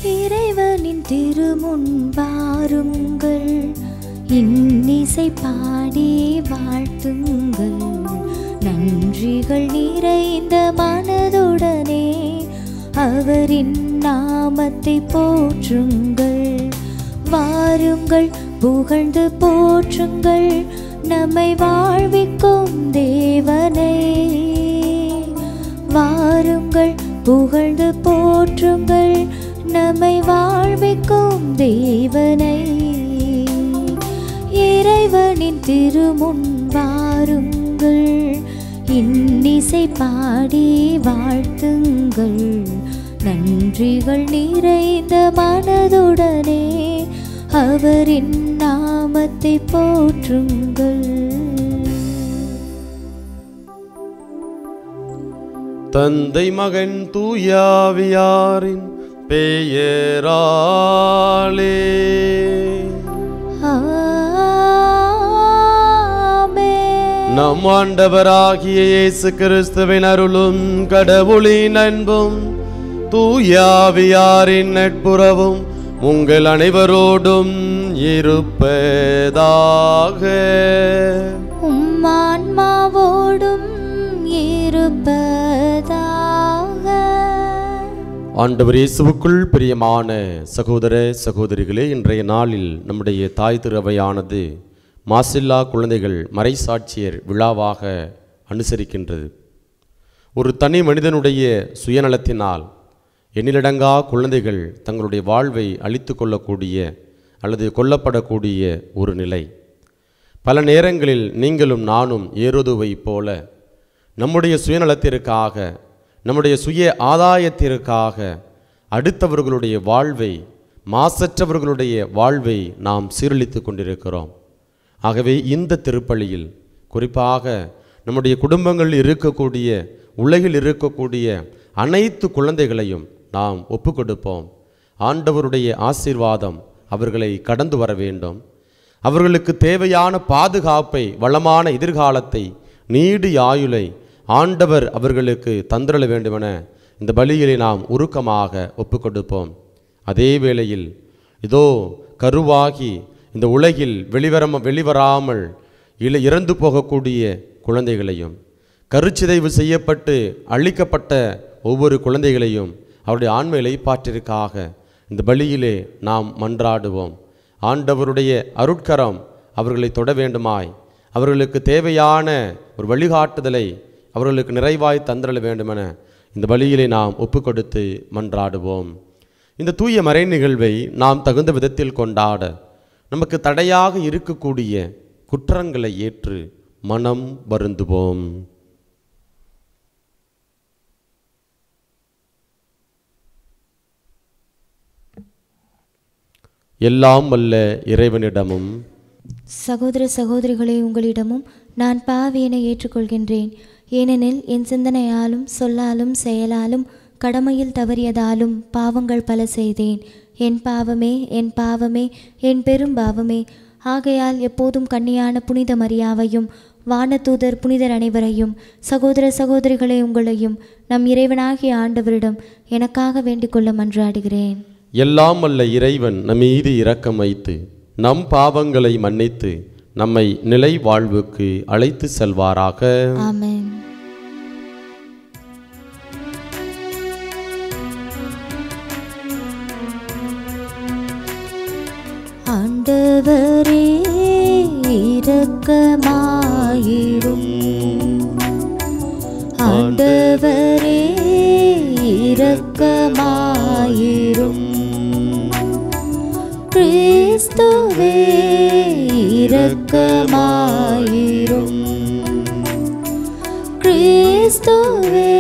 இறைவனின் திருமுன் வாருங்கள் இன்னிசை பாடி வாழ்த்துங்கள் நன்றிகள் நிறைந்த மனதுடனே அவரின் நாமத்தை போற்றுங்கள் வாருங்கள் புகழ்ந்து போற்றுங்கள் நம்மை வாழ்விக்கும் தேவனை வாருங்கள் புகழ்ந்து போற்றுங்கள் நம்மை வாழ்விக்கும் தேவனை இறைவனின் திருமுன் வாருங்கள் இன்னிசை பாடி வாழ்த்துங்கள் நன்றிகள் நிறைந்த மனதுடனே அவரின் நாமத்தை போற்றுங்கள் தந்தை மகன் தூயாவியாரின் பெயராலே ஆமென். நம் ஆண்டவராகிய இயேசு கிறிஸ்துவின் அருளும் கடவுளின் அன்பும் தூயாவியாரின் நட்புறவும் உங்கள் அனைவரோடும் இருப்பதாக உம் ஆன்மாவோடும் இருப்பதாக ஆண்டவர் இயேசுவுக்குள் பிரியமான சகோதர சகோதரிகளே இன்றைய நாளில் நம்முடைய தாய் திருவையானது மாசில்லா குழந்தைகள் மறைசாட்சியர் விழாவாக அனுசரிக்கின்றது ஒரு தனி மனிதனுடைய சுயநலத்தினால் எண்ணிலடங்கா குழந்தைகள் தங்களுடைய வாழ்வை அழித்து கொள்ளக்கூடிய அல்லது கொல்லப்படக்கூடிய ஒரு நிலை பல நேரங்களில் நீங்களும் நானும் ஏறுதுவை போல நம்முடைய சுயநலத்திற்காக நம்முடைய சுய ஆதாயத்திற்காக அடுத்தவர்களுடைய வாழ்வை மாசற்றவர்களுடைய வாழ்வை நாம் சீரழித்து கொண்டிருக்கிறோம் ஆகவே இந்த திருப்பலியில் குறிப்பாக நம்முடைய குடும்பங்களில் இருக்கக்கூடிய உலகில் இருக்கக்கூடிய அனைத்து குழந்தைகளையும் நாம் ஒப்பு கொடுப்போம் ஆண்டவருடைய ஆசீர்வாதம் அவர்களை கடந்து வர வேண்டும் அவர்களுக்கு தேவையான பாதுகாப்பை வளமான எதிர்காலத்தை நீடு ஆயுளை ஆண்டவர் அவர்களுக்கு தந்திரள வேண்டுமென இந்த பலியிலே நாம் உருக்கமாக ஒப்புக் கொடுப்போம் அதே வேளையில் இதோ கருவாகி இந்த உலகில் வெளிவர வெளிவராமல் இல இறந்து போகக்கூடிய குழந்தைகளையும் கருச்சிதைவு செய்யப்பட்டு அழிக்கப்பட்ட ஒவ்வொரு குழந்தைகளையும் அவருடைய ஆன்ம இலைப்பாற்றிற்காக இந்த பலியிலே நாம் மன்றாடுவோம் ஆண்டவருடைய அருட்கரம் அவர்களை தொட வேண்டுமாய் அவர்களுக்கு தேவையான ஒரு வழிகாட்டுதலை அவர்களுக்கு நிறைவாய் தந்திரள வேண்டுமென இந்த பலியிலே நாம் ஒப்பு கொடுத்து மன்றாடுவோம் இந்த தூய மறை நிகழ்வை நாம் தகுந்த விதத்தில் கொண்டாட நமக்கு தடையாக இருக்கக்கூடிய குற்றங்களை ஏற்று மனம் வருந்துவோம் எல்லாம் வல்ல இறைவனிடமும் சகோதர சகோதரிகளே உங்களிடமும் நான் பாவியனை ஏற்றுக்கொள்கின்றேன் ஏனெனில் என் சிந்தனையாலும் சொல்லாலும் செயலாலும் கடமையில் தவறியதாலும் பாவங்கள் பல செய்தேன் என் பாவமே என் பாவமே என் பெரும் பாவமே ஆகையால் எப்போதும் கன்னியான புனித மரியாவையும் வானதூதர் புனிதர் அனைவரையும் சகோதர சகோதரிகளே உங்களையும் நம் இறைவனாகிய ஆண்டவரிடம் எனக்காக வேண்டிக் கொள்ள மன்றாடுகிறேன் எல்லாம் வல்ல இறைவன் நம் மீது இரக்கம் வைத்து நம் பாவங்களை மன்னித்து நம்மை நிலை வாழ்வுக்கு அழைத்து செல்வாராக ஆமென் ஆண்டவரே இரக்கமாயிரும் ஆண்டவரே இரக்கமாயிரும் கிறிஸ்துவே இரக்கமாயிரும் கிறிஸ்துவே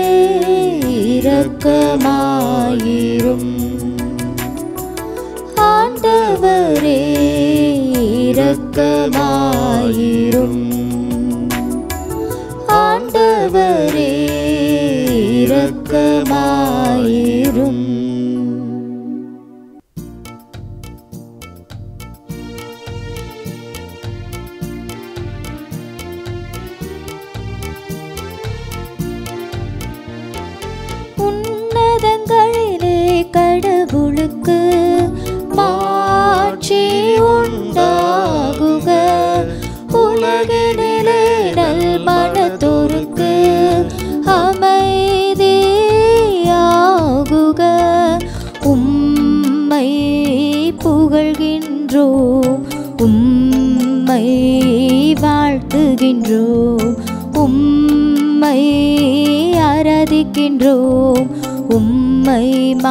இரக்கமாயிரும் ஆண்டவரே இரக்கமாயிரும் ஆண்டவரே இரக்கமாயிரும் உன்னதங்களிலே கடவுளே கடவுளுக்கு மாட்சி உண்டாகுக உலகினிலே நல் மனத்தோருக்கு அமைதியாகுக உம்மை புகழ்கின்றோம் உம்மை வாழ்த்துகின்றோம் உம்மை ஆராதிக்கின்றோம் உம்மை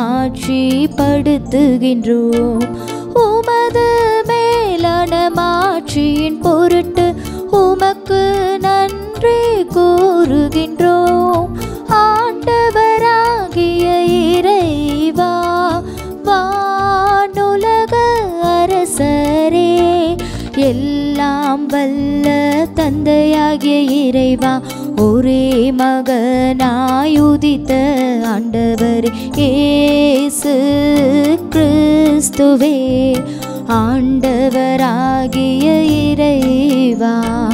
மாட்சிப்படுத்துகின்றோம் உமது மேலான மாட்சியின் பொருட்டு உமக்கு நன்றி கூறுகின்றோம் ஆண்டவராகிய இறைவா வானுலக அரசரே எல்லாம் வல்ல தந்தையாகிய இறைவா ஒரே மகனாய் உதித்த ஆண்டவரே இயேசு கிறிஸ்துவே ஆண்டவராகிய இறைவா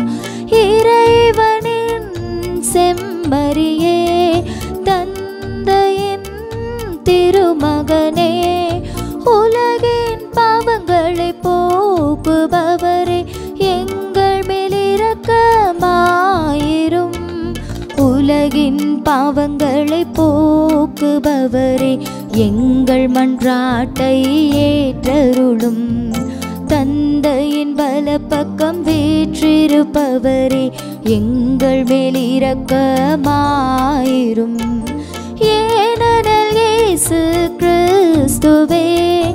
இறைவனின் செம்மறியே தந்தையின் திருமகனே உலகின் பாவங்களை போக்குபவரே எங்கள் மேலிரக்கமாயிரும் உலகின் பாவங்களை போக்குபவரே எங்கள் மன்றாட்டை ஏற்றருளும் தந்தையின் பலப்பக்கம் வீற்றிருப்பவரே எங்கள் மேலிரக்கமாயிரும் ஏனெனில் இயேசு கிறிஸ்துவே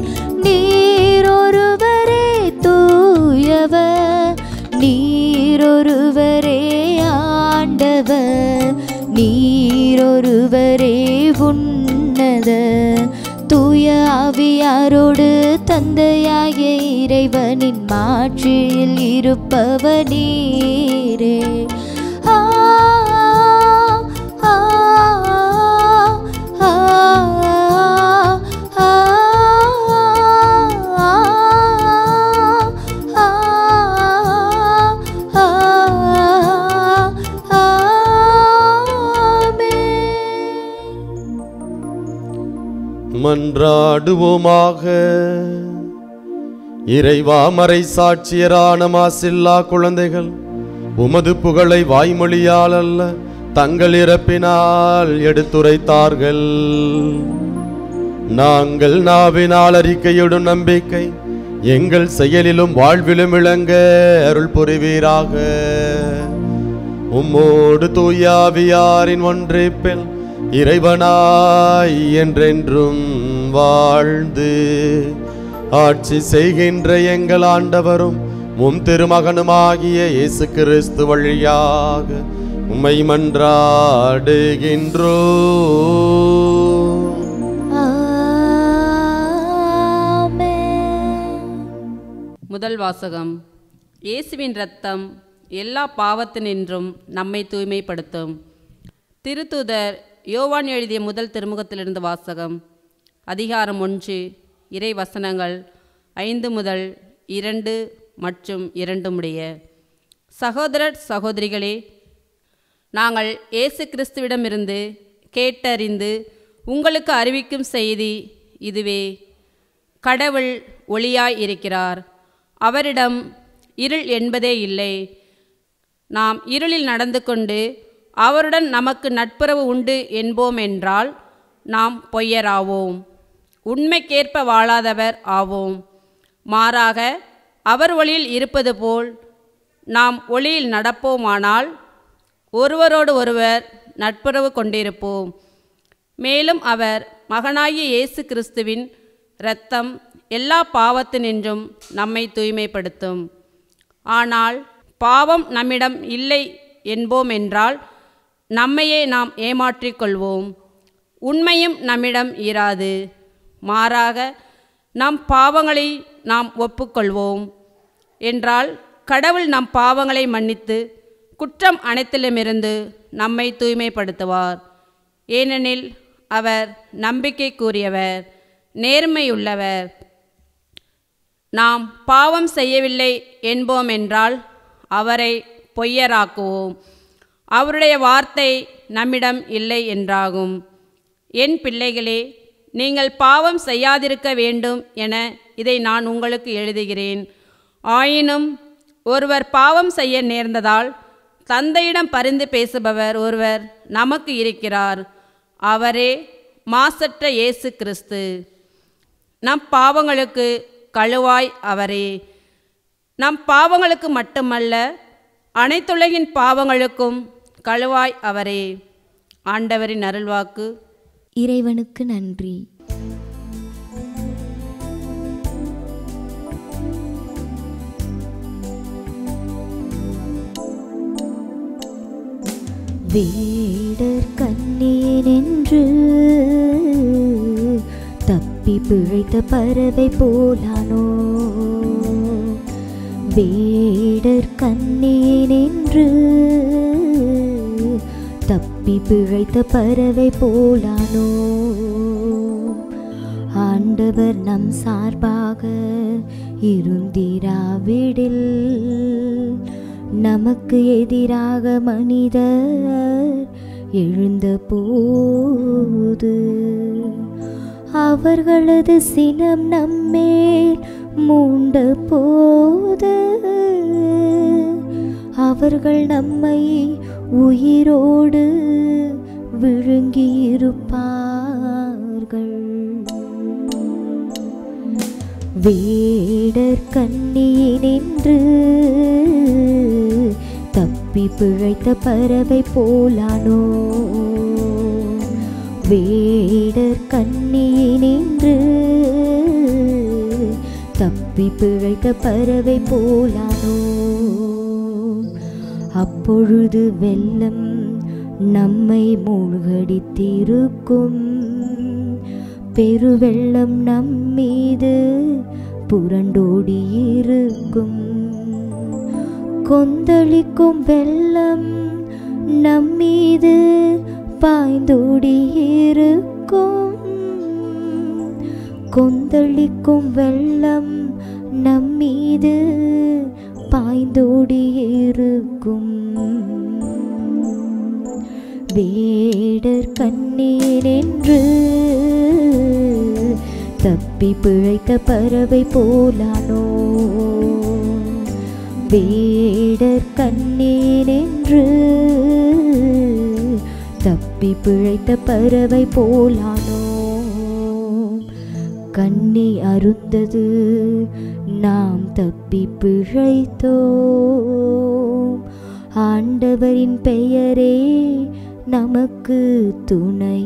நீரொருவரே தூயவர் நீரொருவரே ஆண்டவர் நீரொருவரே உன்னத தூய ஆவியாரோடு தந்தையாகிய இறைவனின் மாட்சியில் இருப்பவர் நீரே ஆ ஆ ஆ ஆ மன்றாடுவோமாக இறைவா மறை சாட்சியரான மாசில்லா குழந்தைகள் உமது புகழை வாய்மொழியால் அல்ல தங்கள் இறப்பினால் எடுத்துரைத்தார்கள் நாங்கள் நாவினால் அறிக்கையிடும் நம்பிக்கை எங்கள் செயலிலும் வாழ்விலும் இளங்க அருள் புரிவீராக உம்மோடு தூயாவியாரின் ஒன்றிப்பில் இறைவனாய் என்றென்றும் வாழ்ந்து ஆட்சி செய்கின்ற எங்கள் ஆண்டவரும் உம் திருமகனுமாகிய இயேசு கிறிஸ்து வழியாக உம்மை மன்றாடுகின்றோ ஆமென். முதல் வாசகம் இயேசுவின் இரத்தம் எல்லா பாவத்தினின்றும் நம்மை தூய்மைப்படுத்தும் திருத்தூதர் யோவான் எழுதிய முதல் திருமுகத்திலிருந்து வாசகம் அதிகாரம் ஒன்று இறை வசனங்கள் ஐந்து முதல் இரண்டு மற்றும் இரண்டு முடிய சகோதரர் சகோதரிகளே நாங்கள் இயேசு கிறிஸ்துவிடமிருந்து கேட்டறிந்து உங்களுக்கு அறிவிக்கும் செய்தி இதுவே கடவுள் ஒளியாய் இருக்கிறார் அவரிடம் இருள் என்பதே இல்லை நாம் இருளில் நடந்து கொண்டு அவருடன் நமக்கு நட்புறவு உண்டு என்போம் என்றால் நாம் பொய்யராவோம் உண்மைக்கேற்ப வாழாதவர் ஆவோம் மாறாக அவர் ஒளியில் இருப்பது போல் நாம் ஒளியில் நடப்போமானால் ஒருவரோடு ஒருவர் நட்புறவு கொண்டிருப்போம் மேலும் அவர் மகனாகிய இயேசு கிறிஸ்துவின் இரத்தம் எல்லா பாவத்தினின்றும் நம்மை தூய்மைப்படுத்தும் ஆனால் பாவம் நம்மிடம் இல்லை என்போம் என்றால் நம்மையே நாம் ஏமாற்றிக் கொள்வோம் உண்மையும் நம்மிடம் இராது மாறாக நம் பாவங்களை நாம் ஒப்புக்கொள்வோம் என்றால் கடவுள் நம் பாவங்களை மன்னித்து குற்றம் அனைத்திலுமிருந்து நம்மை தூய்மைப்படுத்துவார் ஏனெனில் அவர் நம்பிக்கைக்குரியவர் நேர்மையுள்ளவர் நாம் பாவம் செய்யவில்லை என்போம் என்றால் அவரை பொய்யராக்குவோம் அவருடைய வார்த்தை நம்மிடம் இல்லை என்றாகும் என் பிள்ளைகளே நீங்கள் பாவம் செய்யாதிருக்க வேண்டும் என இதை நான் உங்களுக்கு எழுதுகிறேன் ஆயினும் ஒருவர் பாவம் செய்ய நேர்ந்ததால் தந்தையிடம் பரிந்து பேசுபவர் ஒருவர் நமக்கு இருக்கிறார் அவரே மாசற்ற இயேசு கிறிஸ்து நம் பாவங்களுக்கு கழுவாய் அவரே நம் பாவங்களுக்கு மட்டுமல்ல அனைத்துலகின் பாவங்களுக்கும் கழுவாய் அவரே ஆண்டவரின் அருள்வாக்கு இறைவனுக்கு நன்றி வேடர் கண்ணீரென்று தப்பி பிழைத்த பறவை போலானோ வேடர் கண்ணீரென்று தப்பி பிழைத்த பறவை போலானோ ஆண்டவர் நம் சார்பாக இருந்திராவிடில் நமக்கு எதிராக மனிதர் எழுந்த போது அவர்களது சினம் நம்மேல் மூண்ட போது அவர்கள் நம்மை உயிரோடு விழுங்கியிருப்பார்கள் வேடர் கண்ணியினின்று தப்பி பிழைத்த பறவை போலானோ வேடர் கண்ணியினின்று தப்பி பிழைத்த பறவை போலானோ அப்பொழுது வெள்ளம் நம்மை மூழ்கடித்திருக்கும் பெருவெள்ளம் நம் மீது புரண்டோடி இருக்கும் கொந்தளிக்கும் வெள்ளம் நம் மீது பாய்ந்தோடி இருக்கும் கொந்தளிக்கும் வெள்ளம் நம் மீது பாய்ந்தோடி இருக்கும் வேடர் கண்ணீரென்று தப்பி பிழைத்த பறவை போலானோ வேடர் கண்ணீரென்று தப்பி பிழைத்த பறவை போலானோ கண்ணி அருந்தது நாம் தப்பி பிழைத்தோம் ஆண்டவரின் பெயரே நமக்கு துணை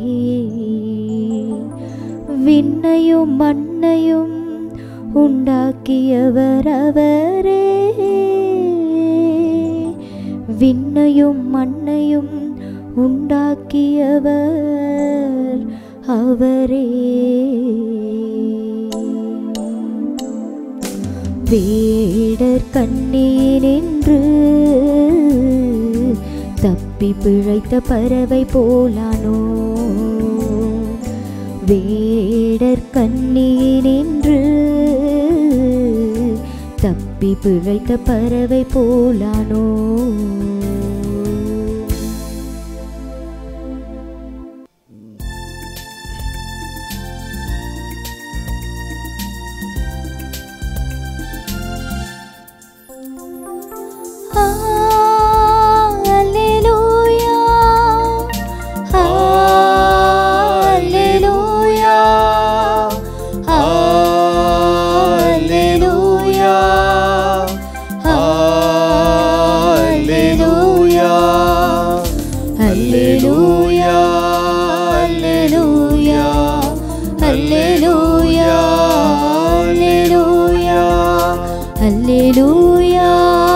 விண்ணையும் மண்ணையும் உண்டாக்கியவர் அவரே விண்ணையும் மண்ணையும் உண்டாக்கியவர் அவரே வேடர் கண்ணீரென்று தப்பி பிழைத்த பறவை போலானோ வேடர் கண்ணீரென்று தப்பி பிழைத்த பறவை போலானோ Alleluia. Alleluia. Alleluia. Alleluia. Alleluia. Alleluia. Alleluia. Alleluia. Alleluia.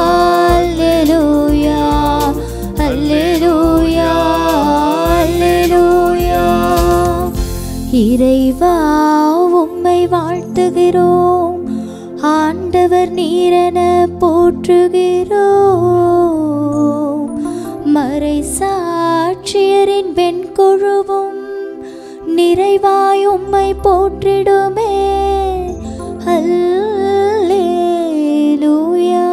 Alleluia. Alleluia. Alleluia. இறைவா உம்மை வாழ்த்துகிறோம் ஆண்டவர் நீரென போற்றுகிறோம் மறை சாட்சியரின் பெண் குழுவும் நிறைவாய் உம்மை போற்றிடுமே அல்லேலூயா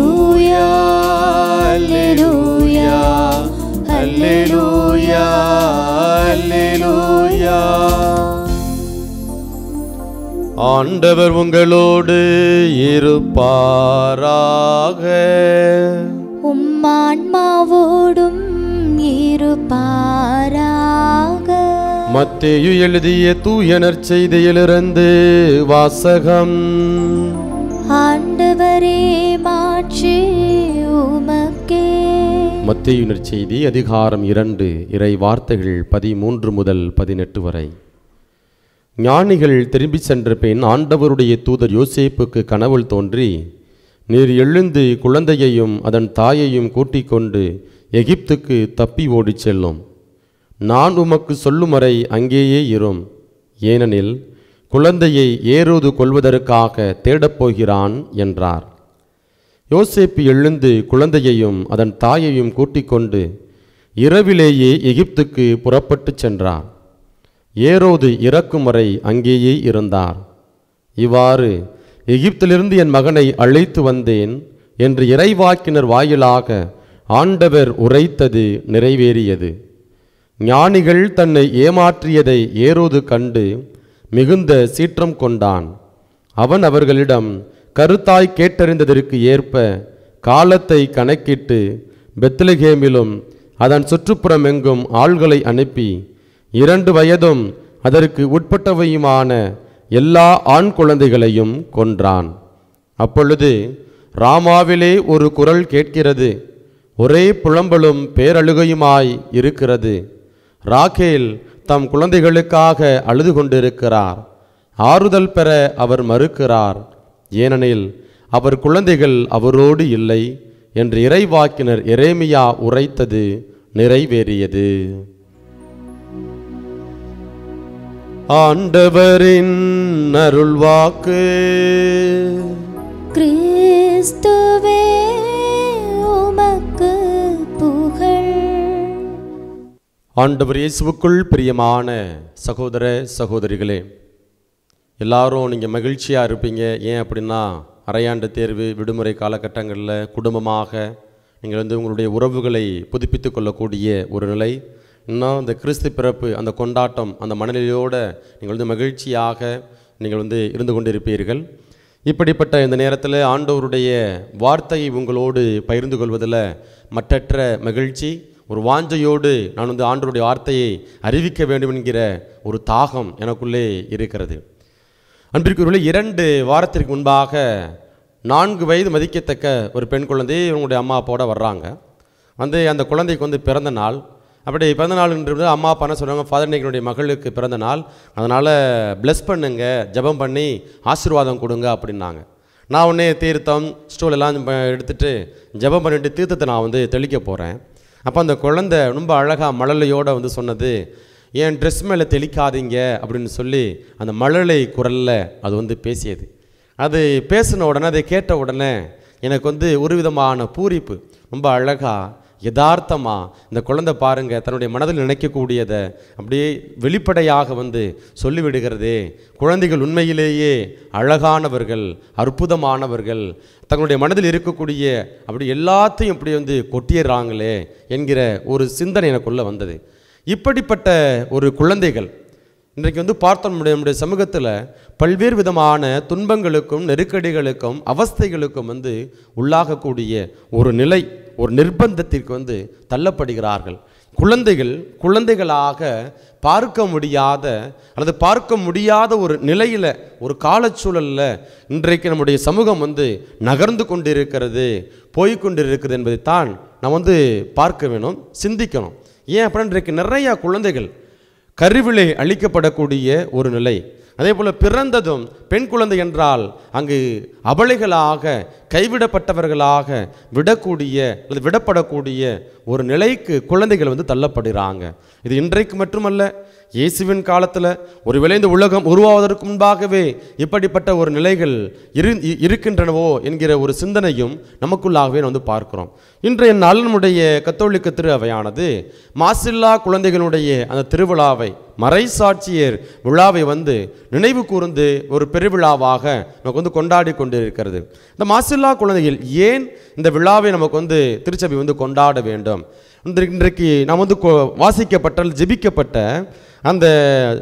அல்லேலூயா அல்லேலூயா அல்லேலூயா ஆண்டவர் உங்களோடு இருப்பாராக உம்மான்மாவோடும் இருப்பாராக மத்தேயு எழுதிய தூயனர் செய்தியிலிருந்து வாசகம் ஆண்டவரே மாற்றி உமக்கே மத்தேயுனர் செய்தி அதிகாரம் இரண்டு இறை வார்த்தைகள் பதிமூன்று முதல் பதினெட்டு வரை ஞானிகள் திரும்பி சென்ற பின் ஆண்டவருடைய தூதர் யோசேப்புக்கு கனவுள் தோன்றி நீர் எழுந்து குழந்தையையும் அதன் தாயையும் கூட்டிக் கொண்டு எகிப்துக்கு தப்பி ஓடிச் செல்லும் நான் உமக்கு சொல்லும் வரை அங்கேயே இரும் ஏனெனில் குழந்தையை ஏரோது கொள்வதற்காக தேடப் போகிறான் என்றார் யோசேப்பு எழுந்து குழந்தையையும் அதன் தாயையும் கூட்டிக் கொண்டு இரவிலேயே எகிப்துக்கு புறப்பட்டுச் சென்றார் ஏரோது இறக்கும் வரை அங்கேயே இருந்தார் இவ்வாறு எகிப்திலிருந்து என் மகனை அழைத்து வந்தேன் என்று இறைவாக்கினர் வாயிலாக ஆண்டவர் உரைத்தது நிறைவேறியது ஞானிகள் தன்னை ஏமாற்றியதை ஏரோது கண்டு மிகுந்த சீற்றம் கொண்டான் அவன் அவர்களிடம் கருத்தாய் கேட்டறிந்ததற்கு ஏற்ப காலத்தை கணக்கிட்டு பெத்லகேமிலும் அதன் சுற்றுப்புறமெங்கும் ஆள்களை அனுப்பி இரண்டு வயதும் அதற்கு உட்பட்டவையுமான எல்லா ஆண் குழந்தைகளையும் கொன்றான் அப்பொழுது ராமாவிலே ஒரு குரல் கேட்கிறது ஒரே புலம்பலும் பேரழுகையுமாய் இருக்கிறது ராகேல் தம் குழந்தைகளுக்காக அழுது கொண்டிருக்கிறார் ஆறுதல் பெற அவர் மறுக்கிறார் ஏனெனில் அவர் குழந்தைகள் அவரோடு இல்லை என்று இறைவாக்கினர் எரேமியா உரைத்தது நிறைவேறியது ஆண்டவரின் அருள்வாக்கு கிறிஸ்துவே உமக்கு புகழ் ஆண்டவர் இயேசுவுக்குள் பிரியமான சகோதர சகோதரிகளே எல்லாரும் நீங்கள் மகிழ்ச்சியாக இருப்பீங்க ஏன் அப்படின்னா அரையாண்டு தேர்வு விடுமுறை காலகட்டங்களில் குடும்பமாக நீங்கள் வந்து உங்களுடைய உறவுகளை புதுப்பித்து கொள்ளக்கூடிய ஒரு நிலை இன்னும் இந்த கிறிஸ்து பிறப்பு அந்த கொண்டாட்டம் அந்த மனநிலையோடு நீங்கள் வந்து மகிழ்ச்சியாக நீங்கள் வந்து இருந்து கொண்டிருப்பீர்கள் இப்படிப்பட்ட இந்த நேரத்தில் ஆண்டவருடைய வார்த்தையை உங்களோடு பகிர்ந்து கொள்வதில் மற்றற்ற மகிழ்ச்சி ஒரு வாஞ்சையோடு நான் வந்து ஆண்டவருடைய வார்த்தையை அறிவிக்க வேண்டும் என்கிற ஒரு தாகம் எனக்குள்ளே இருக்கிறது அன்பிற்குரியவர்களே இரண்டு வாரத்திற்கு முன்பாக நான்கு வயது மதிக்கத்தக்க ஒரு பெண் குழந்தை இவங்களுடைய அம்மா அப்பாவோட வர்றாங்க வந்து அந்த குழந்தைக்கு வந்து பிறந்த நாள் அப்படி பிறந்த நாள்ன்றது அம்மா அப்பா என்ன சொல்கிறாங்க ஃபாதர் இன்னைக்கு என்னுடைய மகளுக்கு பிறந்த நாள் அதனால் ப்ளஸ் பண்ணுங்க ஜெபம் பண்ணி ஆசீர்வாதம் கொடுங்க அப்படின்னாங்க நான் உடனே தீர்த்தம் ஸ்டூல் எல்லாம் ப- எடுத்துட்டு ஜெபம் பண்ணிட்டு தீர்த்தத்தை நான் வந்து தெளிக்க போகிறேன் அப்போ அந்த குழந்தை ரொம்ப அழகாக மழலையோடு வந்து சொன்னது என் ட்ரெஸ் மேலே தெளிக்காதீங்க அப்படின்னு சொல்லி அந்த மழலை குரலில் அது வந்து பேசியது அது பேசின உடனே அதை கேட்ட உடனே எனக்கு வந்து ஒரு விதமான பூரிப்பு ரொம்ப அழகாக யதார்த்தமாக இந்த குழந்தை பாருங்க தன்னுடைய மனதில் நினைக்கக்கூடியதை அப்படியே வெளிப்படையாக வந்து சொல்லிவிடுகிறதே குழந்தைகள் உண்மையிலேயே அழகானவர்கள் அற்புதமானவர்கள் தங்களுடைய மனதில் இருக்கக்கூடிய அப்படி எல்லாத்தையும் இப்படி வந்து கொட்டிடுறாங்களே என்கிற ஒரு சிந்தனை எனக்குள்ளே வந்தது இப்படிப்பட்ட ஒரு குழந்தைகள் இன்றைக்கு வந்து பார்த்தோம் நம்முடைய நம்முடைய சமூகத்தில் பல்வேறு விதமான துன்பங்களுக்கும் நெருக்கடிகளுக்கும் அவஸ்தைகளுக்கும் வந்து உள்ளாகக்கூடிய ஒரு நிலை ஒரு நிர்பந்தத்திற்கு வந்து தள்ளப்படுகிறார்கள் குழந்தைகள் குழந்தைகளாக பார்க்க முடியாத அல்லது பார்க்க முடியாத ஒரு நிலையில் ஒரு காலச்சூழலில் இன்றைக்கு நம்முடைய சமூகம் வந்து நகர்ந்து கொண்டிருக்கிறது போய் கொண்டிருக்கிறது என்பதைத்தான் நாம் வந்து பார்க்க வேணும் சிந்திக்கணும் ஏன் அப்படின்னா இன்றைக்கு நிறையா குழந்தைகள் கருவிலே அளிக்கப்படக்கூடிய ஒரு நிலை அதே போல் பிறந்ததும் பெண் குழந்தை என்றால் அங்கு அபலைகளாக கைவிடப்பட்டவர்களாக விடக்கூடிய அல்லது விடப்படக்கூடிய ஒரு நிலைக்கு குழந்தைகள் வந்து தள்ளப்படுகிறாங்க இது இன்றைக்கு மட்டுமல்ல இயேசுவின் காலத்தில் ஒருவேளை இந்த உலகம் உருவாவதற்கு முன்பாகவே இப்படிப்பட்ட ஒரு நிலைகள் இரு இ- இருக்கின்றனவோ என்கிற ஒரு சிந்தனையும் நமக்குள்ளாகவே நாம் வந்து பார்க்கிறோம் இன்றைய நாள் நம்முடைய கத்தோலிக்க திரு அவையானது மாசில்லா குழந்தைகளுடைய அந்த திருவிழாவை மறைசாட்சியர் விழாவை வந்து நினைவு கூர்ந்து ஒரு பெருவிழாவாக நமக்கு வந்து கொண்டாடி கொண்டு இருக்கிறது இந்த மாசில்லா குழந்தைகள் ஏன் இந்த விழாவை நமக்கு வந்து திருச்சபை வந்து கொண்டாட வேண்டும் இன்றைக்கு இன்றைக்கு நாம் வந்து கொ- வாசிக்கப்பட்ட அல்லது ஜெபிக்கப்பட்ட அந்த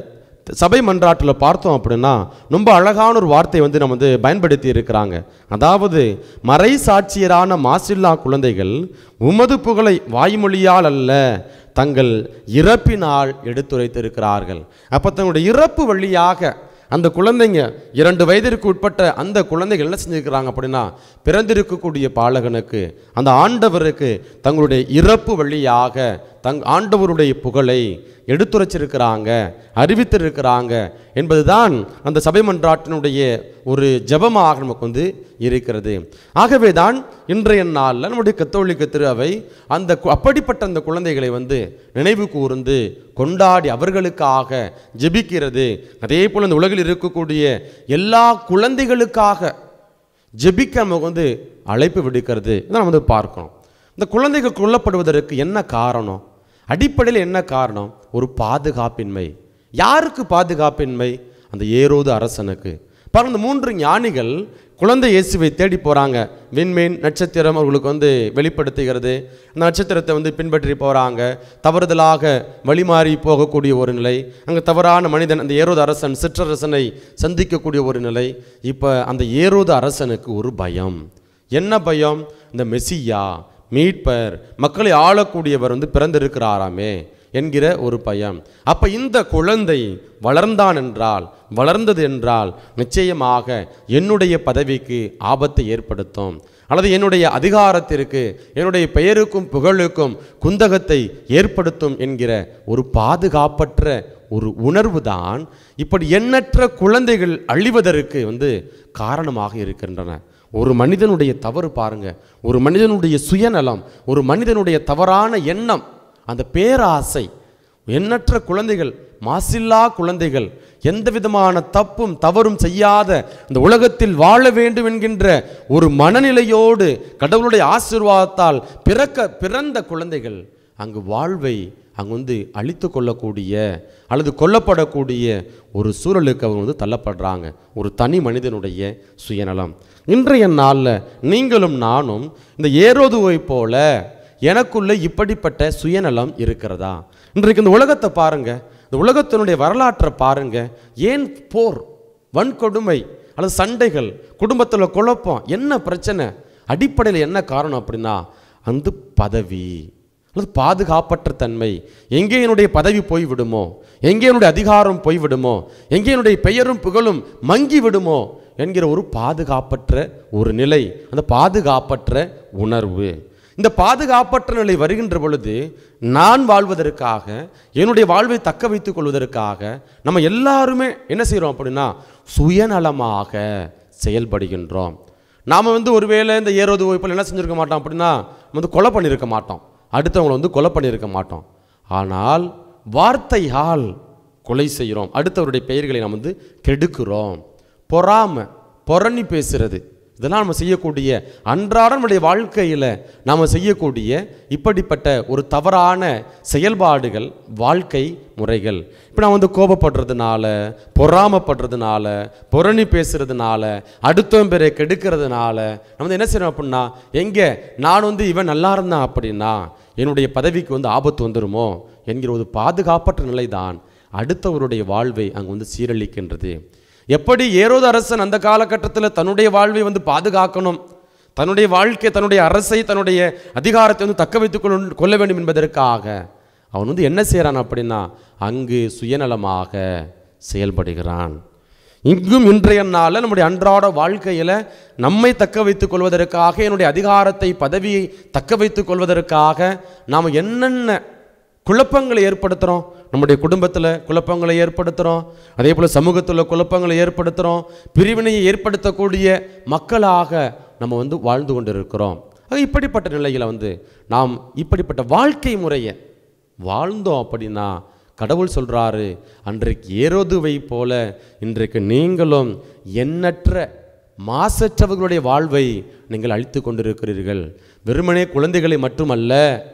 சபை மன்றாட்டில் பார்த்தோம் அப்படின்னா ரொம்ப அழகான ஒரு வார்த்தை வந்து நம்ம வந்து பயன்படுத்தி இருக்கிறாங்க அதாவது மறை சாட்சியரான மாசில்லா குழந்தைகள் உமது புகழை வாய்மொழியால் அல்ல தங்கள் இறப்பினால் எடுத்துரைத்திருக்கிறார்கள் அப்போ தங்களுடைய இறப்பு வழியாக அந்த குழந்தைங்க இரண்டு வயதிற்கு உட்பட்ட அந்த குழந்தைகள் என்ன செஞ்சிருக்கிறாங்க அப்படின்னா பிறந்திருக்கக்கூடிய பாலகனுக்கு அந்த ஆண்டவருக்கு தங்களுடைய இறப்பு வழியாக தங் ஆண்டவருடைய புகழை எடுத்துரைச்சிருக்கிறாங்க அறிவித்திருக்கிறாங்க என்பதுதான் அந்த சபை மன்றாட்டினுடைய ஒரு ஜெபமாக நமக்கு வந்து இருக்கிறது ஆகவே தான் இன்றைய நாளில் நம்முடைய கத்தோலிக்க திரு அவை அந்த கு- அப்படிப்பட்ட அந்த குழந்தைகளை வந்து நினைவு கூர்ந்து கொண்டாடி அவர்களுக்காக ஜெபிக்கிறது அதே போல் இந்த உலகில் இருக்கக்கூடிய எல்லா குழந்தைகளுக்காக ஜெபிக்க நமக்கு வந்து அழைப்பு விடுக்கிறது இதை நம்ம வந்து பார்க்கணும் இந்த குழந்தைகள் கொல்லப்படுவதற்கு என்ன காரணம் அடிப்படையில் என்ன காரணம் ஒரு பாதுகாப்பின்மை யாருக்கு பாதுகாப்பின்மை அந்த ஏரோது அரசனுக்கு பாருங்க இந்த மூன்று ஞானிகள் குழந்தை இயேசுவை தேடி போகிறாங்க விண்மீன் நட்சத்திரம் அவர்களுக்கு வந்து வெளிப்படுத்துகிறது அந்த நட்சத்திரத்தை வந்து பின்பற்றி போகிறாங்க தவறுதலாக வழிமாறி போகக்கூடிய ஒரு நிலை அங்கே தவறான மனிதன் அந்த ஏரோது அரசன் சிற்றரசனை சந்திக்கக்கூடிய ஒரு நிலை இப்போ அந்த ஏரோது அரசனுக்கு ஒரு பயம் என்ன பயம் இந்த மெஸ்ஸியா மீட்பர் மக்களை ஆளக்கூடியவர் வந்து பிறந்திருக்கிறாராமே என்கிற ஒரு பயம் அப்ப இந்த குழந்தை வளர்ந்தான் என்றால் வளர்ந்தது என்றால் நிச்சயமாக என்னுடைய பதவிக்கு ஆபத்தை ஏற்படுத்தும் அல்லது என்னுடைய அதிகாரத்திற்கு என்னுடைய பெயருக்கும் புகழுக்கும் குந்தகத்தை ஏற்படுத்தும் என்கிற ஒரு பாதுகாப்பற்ற ஒரு உணர்வு தான் இப்படி எண்ணற்ற குழந்தைகள் அழிவதற்கு வந்து காரணமாக இருக்கின்றன ஒரு மனிதனுடைய தவறு பாருங்க ஒரு மனிதனுடைய சுயநலம் ஒரு மனிதனுடைய தவறான எண்ணம் அந்த பேராசை எண்ணற்ற குழந்தைகள் மாசில்லா குழந்தைகள் எந்த விதமான தப்பும் தவறும் செய்யாத இந்த உலகத்தில் வாழ வேண்டும் என்கின்ற ஒரு மனநிலையோடு கடவுளுடைய ஆசீர்வாதத்தால் பிறக்க பிறந்த குழந்தைகள் அங்கு வாழ்வை அங்கு வந்து அழித்து கொள்ளக்கூடிய அல்லது கொல்லப்படக்கூடிய ஒரு சூழலுக்கு அவங்க வந்து தள்ளப்படுறாங்க ஒரு தனி மனிதனுடைய சுயநலம் இன்றைய நாளில் நீங்களும் நானும் இந்த ஏரோதுவை போல எனக்குள்ள இப்படிப்பட்ட சுயநலம் இருக்கிறதா இன்றைக்கு இந்த உலகத்தை பாருங்க இந்த உலகத்தினுடைய வரலாற்றை பாருங்க ஏன் போர் வன்கொடுமை அல்லது சண்டைகள் குடும்பத்தில் குழப்பம் என்ன பிரச்சனை அடிப்படையில் என்ன காரணம் அப்படின்னா அந்த பதவி அல்லது பாதுகாப்பற்ற தன்மை எங்கே என்னுடைய பதவி போய்விடுமோ எங்கே என்னுடைய அதிகாரம் போய்விடுமோ எங்கே என்னுடைய பெயரும் புகழும் மங்கி விடுமோ என்கிற ஒரு பாதுகாப்பற்ற ஒரு நிலை அந்த பாதுகாப்பற்ற உணர்வு இந்த பாதுகாப்பற்ற நிலை வருகின்ற பொழுது நான் வாழ்வதற்காக என்னுடைய வாழ்வை தக்க வைத்துக் கொள்வதற்காக நம்ம எல்லாருமே என்ன செய்கிறோம் அப்படின்னா சுயநலமாக செயல்படுகின்றோம் நாம் வந்து ஒருவேளை இந்த ஏரோது ஓய்ப்பில் என்ன செஞ்சிருக்க மாட்டோம் அப்படின்னா நம்ம வந்து கொலை பண்ணியிருக்க மாட்டோம் அடுத்தவங்களை வந்து கொலை பண்ணியிருக்க மாட்டோம் ஆனால் வார்த்தையால் கொலை செய்கிறோம் அடுத்தவருடைய பெயர்களை நாம் வந்து கெடுக்கிறோம் பொறாமை பொறணி பேசுறது இதெல்லாம் நம்ம செய்யக்கூடிய அன்றாட நம்முடைய வாழ்க்கையில் நாம் செய்யக்கூடிய இப்படிப்பட்ட ஒரு தவறான செயல்பாடுகள் வாழ்க்கை முறைகள் இப்போ நான் வந்து கோபப்படுறதுனால பொறாமப்படுறதுனால புரணி பேசுறதுனால அடுத்தவன் பேரை கெடுக்கிறதுனால நம்ம வந்து என்ன செய்யறோம் அப்படின்னா எங்கே நான் வந்து இவன் நல்லா இருந்தான் அப்படின்னா என்னுடைய பதவிக்கு வந்து ஆபத்து வந்துருமோ என்கிற ஒரு பாதுகாப்பற்ற நிலைதான் அடுத்தவருடைய வாழ்வை அங்கே வந்து சீரழிக்கின்றது எப்படி ஏரோது அரசன் அந்த காலகட்டத்தில் தன்னுடைய வாழ்வை வந்து பாதுகாக்கணும் தன்னுடைய வாழ்க்கை தன்னுடைய அரசை தன்னுடைய அதிகாரத்தை வந்து தக்க வைத்துக் கொள்ள கொள்ள வேண்டும் என்பதற்காக அவன் வந்து என்ன செய்கிறான் அப்படின்னா அங்கு சுயநலமாக செயல்படுகிறான் இங்கும் இன்றைய நாளில் நம்முடைய அன்றாட வாழ்க்கையில் நம்மை தக்க வைத்துக் கொள்வதற்காக என்னுடைய அதிகாரத்தை பதவியை தக்க வைத்துக் கொள்வதற்காக நாம் என்னென்ன குழப்பங்களை ஏற்படுத்துகிறோம் நம்முடைய குடும்பத்தில் குழப்பங்களை ஏற்படுத்துகிறோம் அதே போல் சமூகத்தில் குழப்பங்களை ஏற்படுத்துகிறோம் பிரிவினையை ஏற்படுத்தக்கூடிய மக்களாக நம்ம வந்து வாழ்ந்து கொண்டு இருக்கிறோம் ஆக இப்படிப்பட்ட நிலையில் வந்து நாம் இப்படிப்பட்ட வாழ்க்கை முறையை வாழ்ந்தோம் அப்படின்னா கடவுள் சொல்கிறாரு அன்றைக்கு ஏரோதுவை போல இன்றைக்கு நீங்களும் எண்ணற்ற மாசற்றவர்களுடைய வாழ்வை நீங்கள் அழித்து கொண்டிருக்கிறீர்கள் வெறுமனே குழந்தைகளை மட்டுமல்ல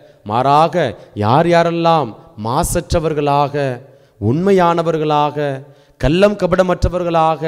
மாறாக யார் யாரெல்லாம் மாசற்றவர்களாக உண்மையானவர்களாக கள்ளம் கபடமற்றவர்களாக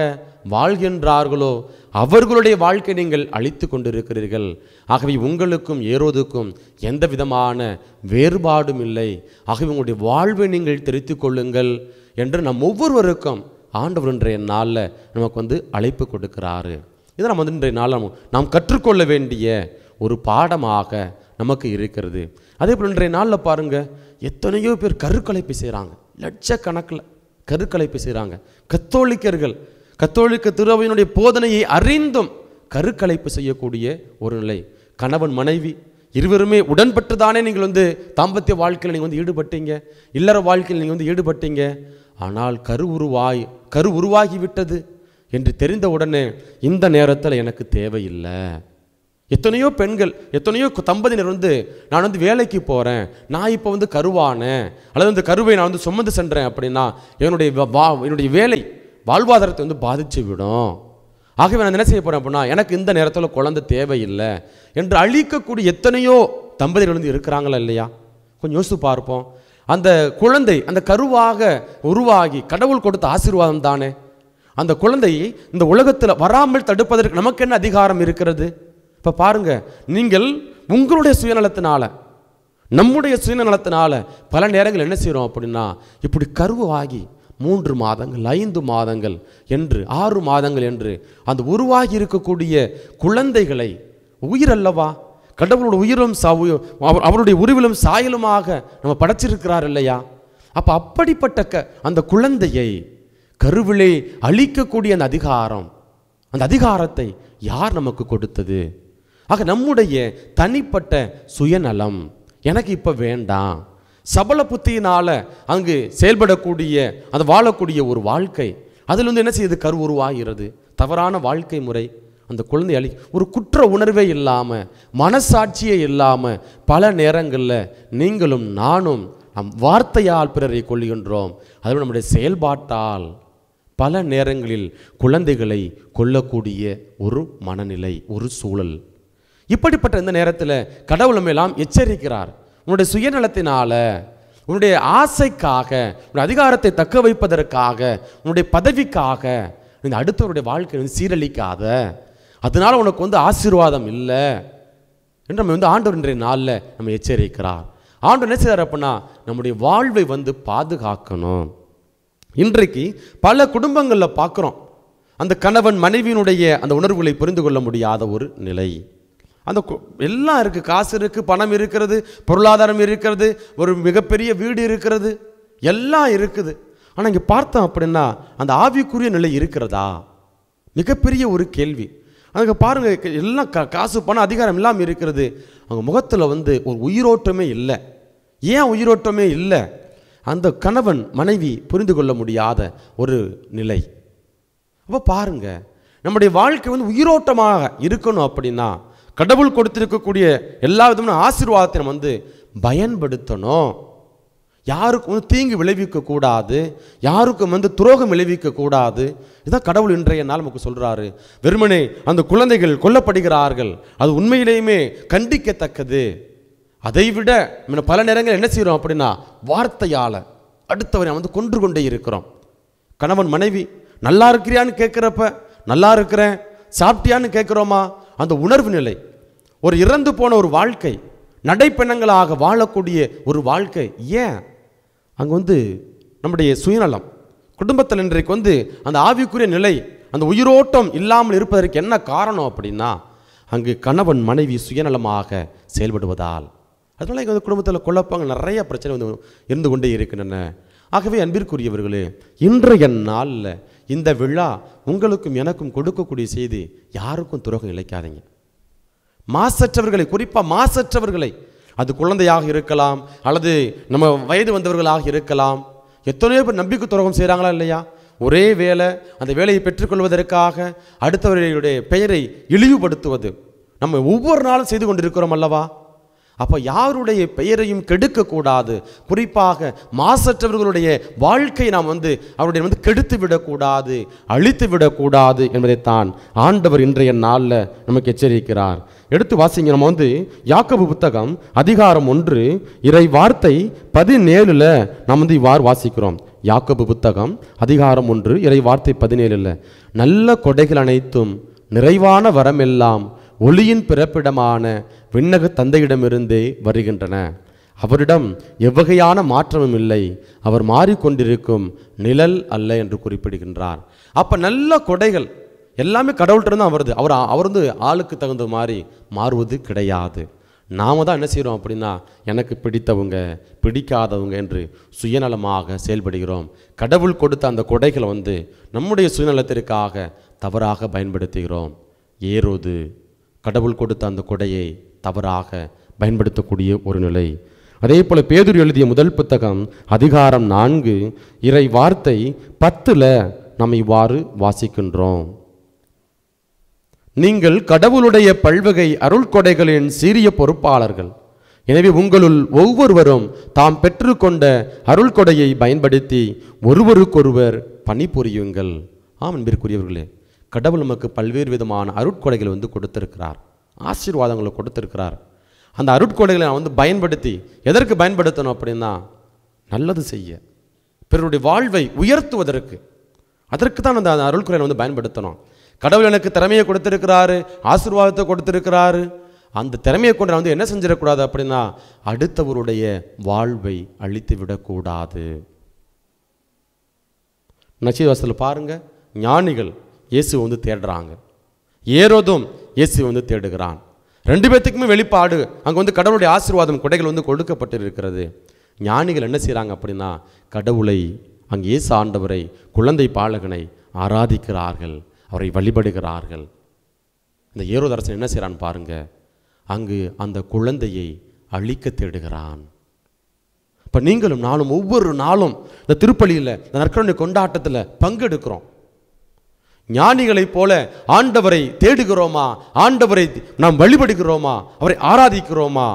வாழ்கின்றார்களோ அவர்களுடைய வாழ்க்கை நீங்கள் அழித்து கொண்டிருக்கிறீர்கள் ஆகவே உங்களுக்கும் ஏரோதுக்கும் எந்த விதமான வேறுபாடும் இல்லை ஆகவே உங்களுடைய வாழ்வை நீங்கள் தெரித்து கொள்ளுங்கள் என்று நம் ஒவ்வொருவருக்கும் ஆண்டவர் இன்றைய நாளில் நமக்கு வந்து அழைப்பு கொடுக்கிறாரு இதை நம்ம வந்து இன்றைய நாளில் நம்ம- நாம் கற்றுக்கொள்ள வேண்டிய ஒரு பாடமாக நமக்கு இருக்கிறது அதே போல் இன்றைய நாளில் பாருங்க எத்தனையோ பேர் கருக்கலைப்பு செய்கிறாங்க லட்சக்கணக்கில் கருக்கலைப்பு செய்கிறாங்க கத்தோலிக்கர்கள் கத்தோலிக்க திருவையினுடைய போதனையை அறிந்தும் கருக்கலைப்பு செய்யக்கூடிய ஒரு நிலை கணவன் மனைவி இருவருமே உடன்பட்டு தானே நீங்கள் வந்து தாம்பத்திய வாழ்க்கையில் நீங்கள் வந்து ஈடுபட்டீங்க இல்லற வாழ்க்கையில் நீங்கள் வந்து ஈடுபட்டீங்க ஆனால் கரு உருவாய் கரு உருவாகி விட்டது என்று தெரிந்த உடனே இந்த நேரத்தில் எனக்கு தேவையில்லை எத்தனையோ பெண்கள் எத்தனையோ கு- தம்பதியினர் வந்து நான் வந்து வேலைக்கு போகிறேன் நான் இப்போ வந்து கருவானேன் அல்லது இந்த கருவை நான் வந்து சுமந்து சென்றேன் அப்படின்னா என்னுடைய வ- வா என்னுடைய வேலை வாழ்வாதாரத்தை வந்து பாதிச்சு விடும் ஆகவே நான் என்ன செய்ய போகிறேன் அப்படின்னா எனக்கு இந்த நேரத்தில் குழந்தை தேவையில்லை என்று அழிக்கக்கூடிய எத்தனையோ தம்பதிகள் வந்து இருக்கிறாங்களா இல்லையா கொஞ்சம் யோசித்து பார்ப்போம் அந்த குழந்தை அந்த கருவாக உருவாகி கடவுள் கொடுத்த ஆசீர்வாதம் தானே அந்த குழந்தையை இந்த உலகத்தில் வராமல் தடுப்பதற்கு நமக்கு என்ன அதிகாரம் இருக்கிறது இப்போ பாருங்க நீங்கள் உங்களுடைய சுயநலத்தினால நம்முடைய சுயநலத்தினால பல நேரங்கள் என்ன செய்கிறோம் அப்படின்னா இப்படி கருவாகி மூன்று மாதங்கள் ஐந்து மாதங்கள் என்று ஆறு மாதங்கள் என்று அந்த உருவாகி இருக்கக்கூடிய குழந்தைகளை உயிரல்லவா கடவுளோட உயிரும் சா உய- அவர்- அவருடைய உருவிலும் சாயலுமாக நம்ம படைச்சிருக்கிறார் இல்லையா அப்போ அப்படிப்பட்ட க அந்த குழந்தையை கருவிலே அழிக்கக்கூடிய அந்த அதிகாரம் அந்த அதிகாரத்தை யார் நமக்கு கொடுத்தது ஆக நம்முடைய தனிப்பட்ட சுயநலம் எனக்கு இப்போ வேண்டாம் சபல புத்தியினால அங்கு செயல்படக்கூடிய அந்த வாழக்கூடிய ஒரு வாழ்க்கை அதில் வந்து என்ன செய்யுது கரு உருவாகிறது தவறான வாழ்க்கை முறை அந்த குழந்தை அழி ஒரு குற்ற உணர்வே இல்லாமல் மனசாட்சியே இல்லாமல் பல நேரங்களில் நீங்களும் நானும் நம் வார்த்தையால் பிறரை கொள்கின்றோம் அதுவும் நம்முடைய செயல்பாட்டால் பல நேரங்களில் குழந்தைகளை கொல்லக்கூடிய ஒரு மனநிலை ஒரு சூழல் இப்படிப்பட்ட இந்த நேரத்தில் கடவுள் நம்ம எல்லாம் எச்சரிக்கிறார் உன்னுடைய சுயநலத்தினால உன்னுடைய ஆசைக்காக உன்னுடைய அதிகாரத்தை தக்க வைப்பதற்காக உன்னுடைய பதவிக்காக இந்த அடுத்தவருடைய வாழ்க்கையை வந்து சீரழிக்காத அதனால உனக்கு வந்து ஆசீர்வாதம் இல்லை என்று நம்ம வந்து ஆண்டவர் இன்றைய நாளில் நம்ம எச்சரிக்கிறார் ஆண்டவர் என்ன செய்றார் அப்படின்னா நம்முடைய வாழ்வை வந்து பாதுகாக்கணும் இன்றைக்கு பல குடும்பங்களில் பார்க்குறோம் அந்த கணவன் மனைவியினுடைய அந்த உணர்வுகளை புரிந்து கொள்ள முடியாத ஒரு நிலை அந்த கு- எல்லாம் இருக்குது காசு இருக்குது பணம் இருக்கிறது பொருளாதாரம் இருக்கிறது ஒரு மிகப்பெரிய வீடு இருக்கிறது எல்லாம் இருக்குது ஆனால் இங்கே பார்த்தோம் அப்படின்னா அந்த ஆவிக்குரிய நிலை இருக்கிறதா மிகப்பெரிய ஒரு கேள்வி அதுக்கு பாருங்க க- எல்லாம் கா காசு பணம் அதிகாரம் எல்லாம் இருக்கிறது அவங்க முகத்தில் வந்து ஒரு உயிரோட்டமே இல்லை ஏன் உயிரோட்டமே இல்லை அந்த கணவன் மனைவி புரிந்து கொள்ள முடியாத ஒரு நிலை அப்போ பாருங்க நம்முடைய வாழ்க்கை வந்து உயிரோட்டமாக இருக்கணும் அப்படின்னா கடவுள் கொடுத்திருக்கக்கூடிய எல்லா விதமான ஆசீர்வாதத்தை நம்ம வந்து பயன்படுத்தணும் யாருக்கும் வந்து தீங்கு விளைவிக்க கூடாது யாருக்கும் வந்து துரோகம் விளைவிக்க கூடாது இதான் கடவுள் இன்றைய நாள் நமக்கு சொல்றாரு வெறுமனே அந்த குழந்தைகள் கொல்லப்படுகிறார்கள் அது உண்மையிலேயுமே கண்டிக்கத்தக்கது அதைவிட இன்னும் பல நேரங்கள் என்ன செய்கிறோம் அப்படின்னா வார்த்தையால் அடுத்தவரை வந்து கொன்று கொண்டே இருக்கிறோம் கணவன் மனைவி நல்லா இருக்கிறியான்னு கேட்குறப்ப நல்லா இருக்கிறேன் சாப்பிட்டியான்னு கேட்குறோமா அந்த உணர்வு நிலை ஒரு இறந்து போன ஒரு வாழ்க்கை நடைப்பெண்ணங்களாக வாழக்கூடிய ஒரு வாழ்க்கை ஏன் அங்கே வந்து நம்முடைய சுயநலம் குடும்பத்தில் இன்றைக்கு வந்து அந்த ஆவிக்குரிய நிலை அந்த உயிரோட்டம் இல்லாமல் இருப்பதற்கு என்ன காரணம் அப்படின்னா அங்கு கணவன் மனைவி சுயநலமாக செயல்படுவதால் அதனால இங்கே வந்து குடும்பத்தில் குழப்பங்கள் நிறைய பிரச்சனை வந்து இருந்து கொண்டே இருக்கின்றன ஆகவே அன்பிற்குரியவர்களே இன்றைய நாளில் இந்த விழா உங்களுக்கும் எனக்கும் கொடுக்கக்கூடிய செய்தி யாருக்கும் துரோகம் இழைக்காதீங்க மாசற்றவர்களை குறிப்பாக மாசற்றவர்களை அது குழந்தையாக இருக்கலாம் அல்லது நம்ம வயது வந்தவர்களாக இருக்கலாம் எத்தனையோ பேர் நம்பிக்கை துரோகம் செய்கிறாங்களா இல்லையா ஒரே வேலை அந்த வேலையை பெற்றுக்கொள்வதற்காக அடுத்தவர்களுடைய பெயரை இழிவுபடுத்துவது நம்ம ஒவ்வொரு நாளும் செய்து கொண்டிருக்கிறோம் அல்லவா அப்போ யாருடைய பெயரையும் கெடுக்கக்கூடாது குறிப்பாக மாசற்றவர்களுடைய வாழ்க்கை நாம் வந்து அவருடைய வந்து கெடுத்து விடக்கூடாது அழித்து விடக்கூடாது என்பதைத்தான் ஆண்டவர் இன்றைய நாளில் நமக்கு எச்சரிக்கிறார் எடுத்து வாசிங்க நம்ம வந்து யாக்கோபு புத்தகம் அதிகாரம் ஒன்று இறை வார்த்தை பதினேழுல நாம் வந்து இவ்வாறு வாசிக்கிறோம் யாக்கோபு புத்தகம் அதிகாரம் ஒன்று இறை வார்த்தை பதினேழில் நல்ல கொடைகள் அனைத்தும் நிறைவான வரமெல்லாம் ஒளியின் பிறப்பிடமான விண்ணக தந்தையிடமிருந்தே வருகின்றன அவரிடம் எவ்வகையான மாற்றமும் இல்லை அவர் மாறிக்கொண்டிருக்கும் நிழல் அல்ல என்று குறிப்பிடுகின்றார் அப்ப நல்ல கொடைகள் எல்லாமே கடவுள்கிட்ட இருந்து தான் வருது அவர் அவர் வந்து ஆளுக்கு தகுந்த மாதிரி மாறுவது கிடையாது நாம தான் என்ன செய்கிறோம் அப்படின்னா எனக்கு பிடித்தவங்க பிடிக்காதவங்க என்று சுயநலமாக செயல்படுகிறோம் கடவுள் கொடுத்த அந்த கொடைகளை வந்து நம்முடைய சுயநலத்திற்காக தவறாக பயன்படுத்துகிறோம் ஏரோது கடவுள் கொடுத்த அந்த கொடையை தவறாக பயன்படுத்தக்கூடிய ஒரு நிலை அதே போல பேதுரு எழுதிய முதல் புத்தகம் அதிகாரம் நான்கு இறை வார்த்தை பத்தில் நாம் இவ்வாறு வாசிக்கின்றோம் நீங்கள் கடவுளுடைய பல்வகை அருள்கொடைகளின் சீரிய பொறுப்பாளர்கள் எனவே உங்களுள் ஒவ்வொருவரும் தாம் பெற்றுக்கொண்ட அருள்கொடையை பயன்படுத்தி ஒருவருக்கொருவர் பணிபுரியுங்கள் ஆம் அன்பிற்குரியவர்களே கடவுள் நமக்கு பல்வேறு விதமான அருட்கொடைகளை வந்து கொடுத்திருக்கிறார் ஆசீர்வாதங்களை கொடுத்திருக்கிறார் அந்த அருட்கொடைகளை நான் வந்து பயன்படுத்தி எதற்கு பயன்படுத்தணும் அப்படின்னா நல்லது செய்ய பிறருடைய வாழ்வை உயர்த்துவதற்கு அதற்கு தான் அந்த அருள்குறையை வந்து பயன்படுத்தணும் கடவுள் எனக்கு திறமையை கொடுத்திருக்கிறாரு ஆசீர்வாதத்தை கொடுத்திருக்கிறாரு அந்த திறமையை கொண்டு நான் வந்து என்ன செஞ்சிடக்கூடாது அப்படின்னா அடுத்தவருடைய வாழ்வை அழித்து விடக்கூடாது நச்சீவாசத்தில் பாருங்க ஞானிகள் இயேசு வந்து தேடுறாங்க ஏரோதும் இயேசு வந்து தேடுகிறான் ரெண்டு பேர்த்துக்குமே வெளிப்பாடு அங்கே வந்து கடவுளுடைய ஆசீர்வாதம் கொடைகள் வந்து கொடுக்கப்பட்டிருக்கிறது ஞானிகள் என்ன செய்கிறாங்க அப்படின்னா கடவுளை அங்கே இயேசு ஆண்டவரை குழந்தை பாலகனை ஆராதிக்கிறார்கள் அவரை வழிபடுகிறார்கள் இந்த ஏரோதரசன் என்ன செய்கிறான் பாருங்க அங்கு அந்த குழந்தையை அழிக்க தேடுகிறான் இப்போ நீங்களும் நாளும் ஒவ்வொரு நாளும் இந்த திருப்பலியில் இந்த நற்கருணை கொண்டாட்டத்தில் பங்கெடுக்கிறோம் ஞானிகளைப் போல ஆண்டவரை தேடுகிறோமா ஆண்டவரை நாம் வழிபடுகிறோமா அவரை ஆராதிக்கிறோமா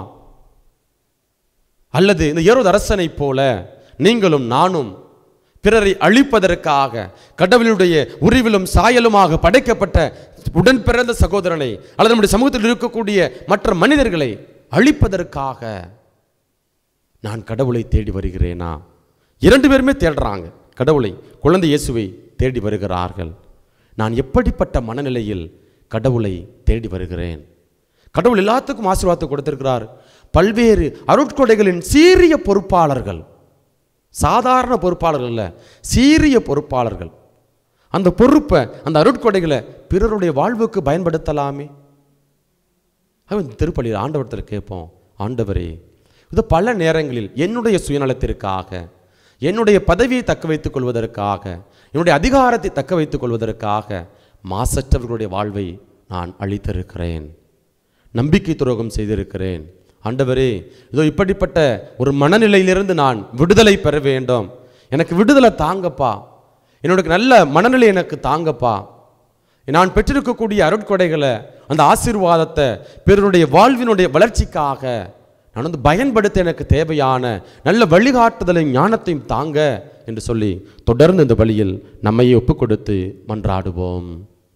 அல்லது இந்த ஏரோது அரசனைப் போல நீங்களும் நானும் பிறரை அழிப்பதற்காக கடவுளுடைய உருவிலும் சாயலுமாக படைக்கப்பட்ட உடன் பிறந்த சகோதரனை அல்லது நம்முடைய சமூகத்தில் இருக்கக்கூடிய மற்ற மனிதர்களை அழிப்பதற்காக நான் கடவுளை தேடி வருகிறேனா இரண்டு பேருமே தேடுறாங்க கடவுளை குழந்தை இயேசுவை தேடி வருகிறார்கள் நான் எப்படிப்பட்ட மனநிலையில் கடவுளை தேடி வருகிறேன் கடவுள் எல்லாத்துக்கும் ஆசீர்வாதத்தை கொடுத்திருக்கிறார் பல்வேறு அருட்கொடைகளின் சீரிய பொறுப்பாளர்கள் சாதாரண பொறுப்பாளர்கள் அல்ல சீரிய பொறுப்பாளர்கள் அந்த பொறுப்பை அந்த அருட்கொடைகளை பிறருடைய வாழ்வுக்கு பயன்படுத்தலாமே அவன் இந்த திருப்பலியில் ஆண்டவரத்தில் கேட்போம் ஆண்டவரே இது பல நேரங்களில் என்னுடைய சுயநலத்திற்காக என்னுடைய பதவியை தக்க வைத்துக் கொள்வதற்காக என்னுடைய அதிகாரத்தை தக்க வைத்துக் கொள்வதற்காக மாசற்றவர்களுடைய வாழ்வை நான் அளித்திருக்கிறேன் நம்பிக்கை துரோகம் செய்திருக்கிறேன் ஆண்டவரே இதோ இப்படிப்பட்ட ஒரு மனநிலையிலிருந்து நான் விடுதலை பெற வேண்டும் எனக்கு விடுதலை தாங்கப்பா என்னோட நல்ல மனநிலை எனக்கு தாங்கப்பா நான் பெற்றிருக்கக்கூடிய அருட்கொடைகளை அந்த ஆசீர்வாதத்தை பிறருடைய வாழ்வினுடைய வளர்ச்சிக்காக நான் வந்து பயன்படுத்த எனக்கு தேவையான நல்ல வழிகாட்டுதலையும் ஞானத்தையும் தாங்க என்று சொல்லி தொடர்ந்து இந்த வழியில் நம்மையே ஒப்புக் கொடுத்து மன்றாடுவோம்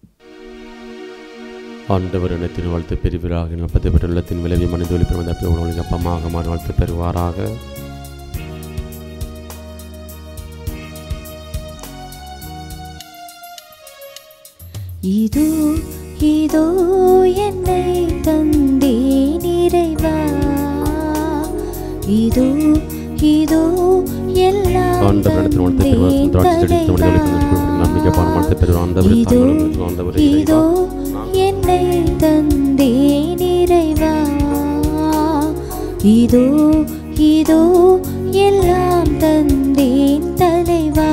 ஆண்டவர் என திருவாழ்த்து பெறுவீராக நாற்பத்தி பெற்ற உள்ளத்தின் விளைவி மனித ஒளிப்பெறும் அந்த அப்படி உணவுக்கு அப்பமாக மாறி வாழ்த்து பெறுவாராக இதோ இதோ என்னை தந்தே நிறைவா இதோ இதோ எல்லாம் ஆண்டவர் என திருவாழ்த்து பெறுவார் திராட்சை செடி மனித ஒளிப்பெறும் நம்பிக்கை பாடம் வாழ்த்து பெறுவார் ஆண்டவர் இதோ தாங்கள் ஆண்டவர் இதோ என்னை தந்தே நிறைவா இதோ இதோ எல்லாம் தந்தேன் தலைவா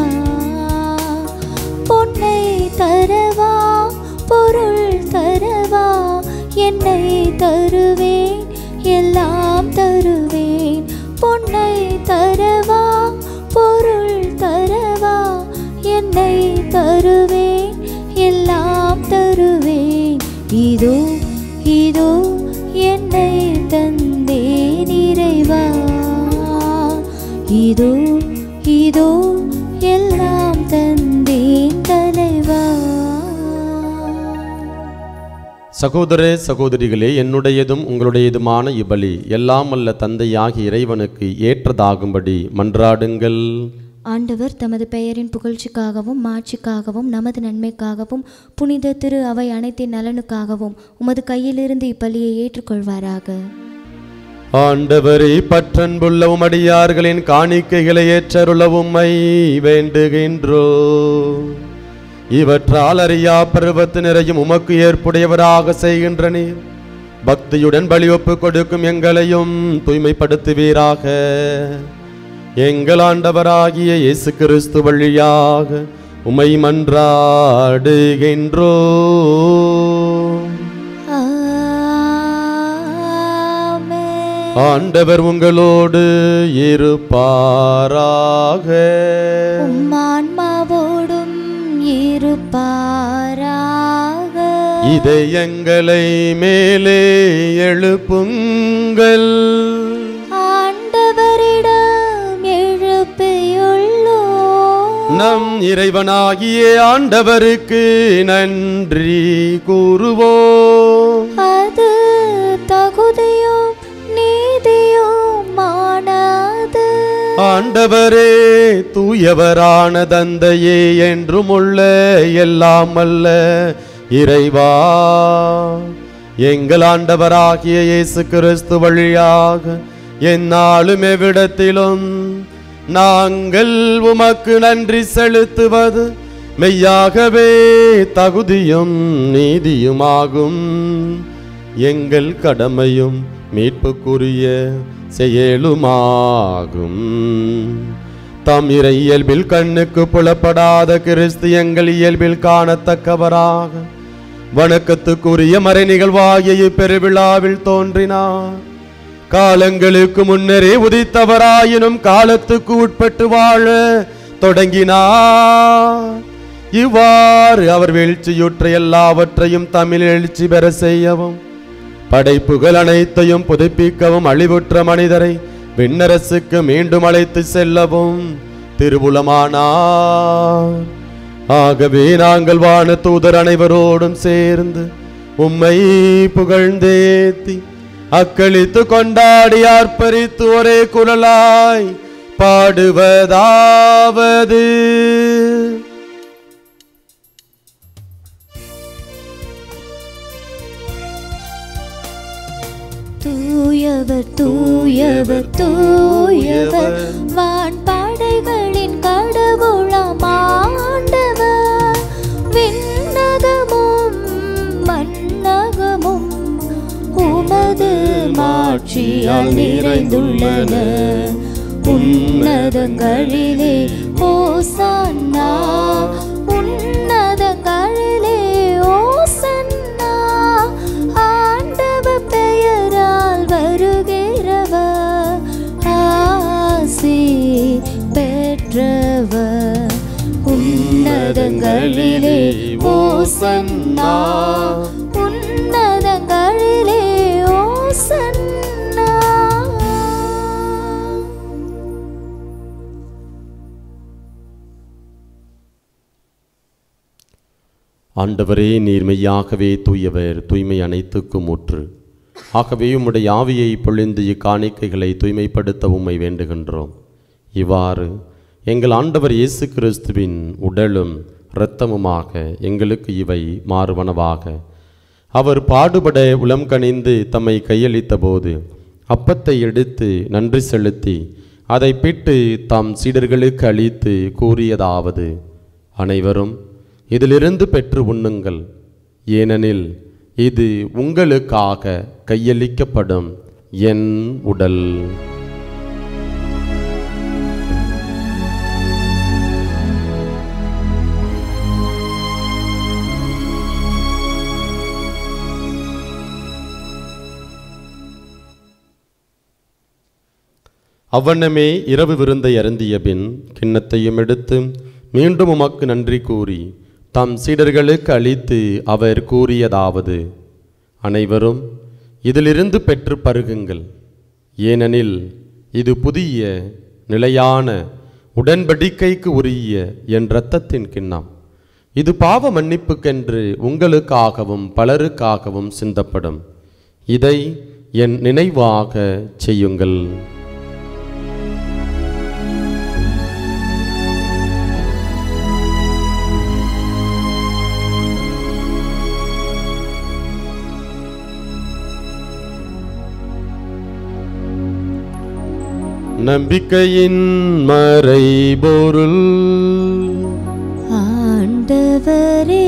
பொன்னை தரவா பொருள் தரவா என்னை தருவேன் எல்லாம் தருவேன் பொன்னை தரவா பொருள் தரவா என்னை தருவேன் எல்லாம் தருவேன் இதோ இதோ என்னை தந்தே நிறைவா இதோ இதோ எல்லாம் தந்தேன் தலைவா சகோதர சகோதரிகளே என்னுடையதும் உங்களுடையதுமான இபலி எல்லாம் அல்ல தந்தையாகி இறைவனுக்கு ஏற்றதாகும்படி மன்றாடுங்கள் ஆண்டவர் தமது பெயரின் புகழ்ச்சிக்காகவும் மாட்சிக்காகவும் நமது நன்மைக்காகவும் புனித திரு அவை அனைத்தின் நலனுக்காகவும் உமது கையிலிருந்து இப்பலியை ஏற்றுக்கொள்வாராக ஆண்டவரே பற்றன்புள்ள உமடியார்களின் காணிக்கைகளை ஏற்றருள உம்மை வேண்டுகின்றோ இவற்றால் அறியா பருவத்தினரையும் உமக்கு ஏற்புடையவராக செய்கின்ற நீர் பக்தியுடன் பலி ஒப்பு கொடுக்கும் எங்களையும் தூய்மைப்படுத்துவீராக எங்கள் ஆண்டவராகிய இயேசு கிறிஸ்து வழியாக உமை மன்றாடுகின்றோ ஆமென். ஆண்டவர் உங்களோடு இருப்பாராக உம்மான்மாவோடும் இருப்பாராக இதயங்களை மேலே எழுப்புங்கள் ஆண்டவரிடம் எழுப்பியுள்ளோ நம் இறைவனாகிய ஆண்டவருக்கு நன்றி கூறுவோம் அது தகுதியும் நீதியும் ஆனது ஆண்டவரே தூயவரான தந்தையே என்றும் உள்ள எல்லாம் அல்ல இறைவா எங்கள் ஆண்டவராகிய இயேசு கிறிஸ்து வழியாக எந்நாளும் எவ்விடத்திலும் நாங்கள் உமக்கு நன்றி செலுத்துவது மெய்யாகவே தகுதியும் நீதியுமாகும் எங்கள் கடமையும் மீட்புக்குரிய செயலுமாகும் தம் இறை இயல்பில் கண்ணுக்கு புலப்படாத கிறிஸ்து எங்கள் இயல்பில் காணத்தக்கவராக வணக்கத்துக்குரிய மறை நிகழ்வாகிய இப்பெருவிழாவில் தோன்றினார் காலங்களுக்கு முன்னரே உதித்தவராயினும் காலத்துக்கு உட்பட்டு வாழ தொடங்கினார் இவ்வாறு அவர் வீழ்ச்சியுற்ற எல்லாவற்றையும் தமிழ் எழுச்சி பெற செய்யவும் படைப்புகள் அனைத்தையும் புதுப்பிக்கவும் அழிவுற்ற மனிதரை விண்ணரசுக்கு மீண்டும் அழைத்து செல்லவும் திருவுளமானார் ஆகவே நாங்கள் வான தூதர் அனைவரோடும் சேர்ந்து உம்மை புகழ்ந்தேத்தி அக்களித்து கொண்டாடி ஆர்ப்பரித்து ஒரே குரலாய் பாடுவதாவது தூயவர் தூயவர் தூயவர் வான் படைகளின் கடவுளாம் ஆண்டவர் விண்ணகமும் மண்ணகமும் உமது மாட்சியால் நிறைந்துள்ளன உன்னதங்களிலே ஓசன்னா உன்னதங்களிலே ஓசன்னா ஆண்டவர் பெயரால் வருகிறவர் ஆசி பெற்றவர் உன்னதங்களிலே ஓசன்னா உன்னதங்களிலே ஓசன்னா ஆண்டவரே நீர் மெய்யாகவே தூயவர் தூய்மை அனைத்துக்கும் ஊற்று ஆகவே உம்முடைய ஆவியை பொழிந்து இக்காணிக்கைகளை தூய்மைப்படுத்த உம்மை வேண்டுகின்றோம் இவ்வாறு எங்கள் ஆண்டவர் இயேசு கிறிஸ்துவின் உடலும் இரத்தமுமாக எங்களுக்கு இவை மாறுவனவாக அவர் பாடுபட உளம் கனிந்து தம்மை கையளித்த போது அப்பத்தை எடுத்து நன்றி செலுத்தி அதை பிட்டு தாம் சீடர்களுக்கு அளித்து கூறியதாவது அனைவரும் இதிலிருந்து பெற்று உண்ணுங்கள் ஏனெனில் இது உங்களுக்காக கையளிக்கப்படும் என் உடல் அவ்வண்ணமே இரவு விருந்தை அருந்திய பின் கிண்ணத்தையும் எடுத்து மீண்டும் உமக்கு நன்றி கூறி தம் சீடர்களுக்கு அளித்து அவர் கூறியதாவது அனைவரும் இதிலிருந்து பெற்று பருகுங்கள் ஏனெனில் இது புதிய நிலையான உடன்படிக்கைக்கு உரிய என் இரத்தத்தின் கிண்ணம் இது பாவ மன்னிப்புக்கென்று உங்களுக்காகவும் பலருக்காகவும் சிந்தப்படும் இதை என் நினைவாக செய்யுங்கள் நம்பிக்கையின் மறைபொருள் ஆண்டவரே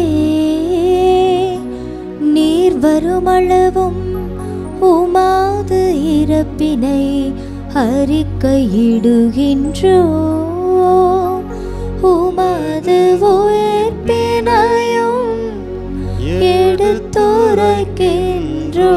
நீர் வருமளவும் உமாது இறப்பினை அறிக்கையிடுகின்றோ உமது உயிர்ப்பினையும் எடுத்துரைக்கின்றோ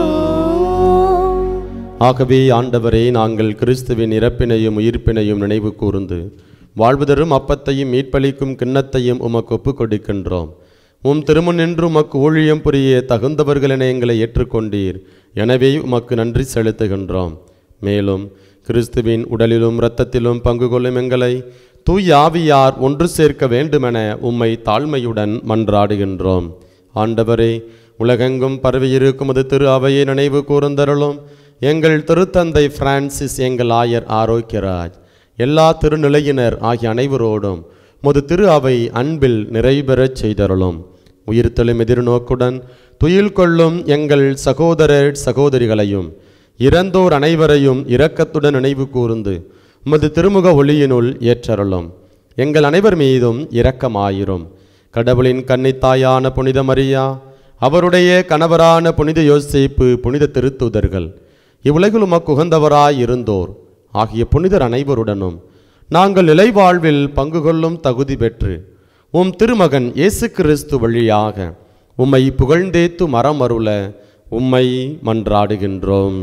ஆகவே ஆண்டவரே நாங்கள் கிறிஸ்துவின் இறப்பினையும் உயிர்ப்பினையும் நினைவு கூர்ந்து வாழ்வுதரும் அப்பத்தையும் மீட்பளிக்கும் கிண்ணத்தையும் உமக்கு ஒப்புக் கொடுக்கின்றோம் உம் திருமுன் நின்று உமக்கு ஊழியம் புரிய தகுந்தவர்கள் என எங்களை ஏற்றுக்கொண்டீர் எனவே உமக்கு நன்றி செலுத்துகின்றோம் மேலும் கிறிஸ்துவின் உடலிலும் இரத்தத்திலும் பங்கு கொள்ளும் எங்களை தூய் ஆவியார் ஒன்று சேர்க்க வேண்டுமென உம்மை தாழ்மையுடன் மன்றாடுகின்றோம் ஆண்டவரே உலகெங்கும் பரவியிருக்கும் அது திரு அவையை நினைவு கூர்ந்தருளும் எங்கள் திருத்தந்தை பிரான்சிஸ் எங்கள் ஆயர் ஆரோக்கியராஜ் எல்லா திருநிலையினர் ஆகிய அனைவரோடும் முது திரு அவை அன்பில் நிறைபெறச் செய்தருளும் உயிர்த்தெழும் எதிர்நோக்குடன் துயில் கொள்ளும் எங்கள் சகோதரர் சகோதரிகளையும் இறந்தோர் அனைவரையும் இரக்கத்துடன் நினைவு கூர்ந்து உமது திருமுக ஒளியினுள் ஏற்றருளும் எங்கள் அனைவர் மீதும் இரக்கமாயிரும் கடவுளின் கன்னித்தாயான புனித மரியா அவருடைய கணவரான புனித யோசேப்பு புனித திருத்தூதர்கள் இவ்வுலகில் உமக்கு உகந்தவராய் இருந்தோர் ஆகிய புனிதர் அனைவருடனும் நாங்கள் நிலைவாழ்வில் பங்கு கொள்ளும் தகுதி பெற்று உம் திருமகன் இயேசு கிறிஸ்து வழியாக உம்மை புகழ்ந்தேத்து மரம் அருள உம்மை மன்றாடுகின்றோம்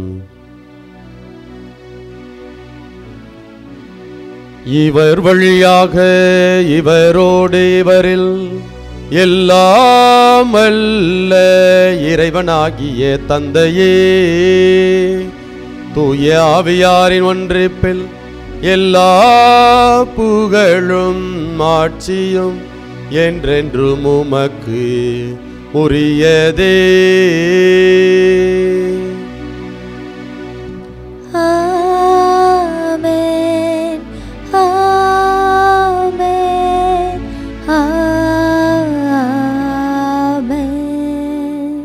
இவர் வழியாக இவரோடு இவரில் எல்லாம் அல்ல இறைவனாகிய தந்தையே தூய ஆவியாரின் ஒன்றிப்பில் எல்லா புகழும் ஆட்சியும் என்றென்றும் உமக்கு உரியதே ஆமென் ஆமென் ஆமென்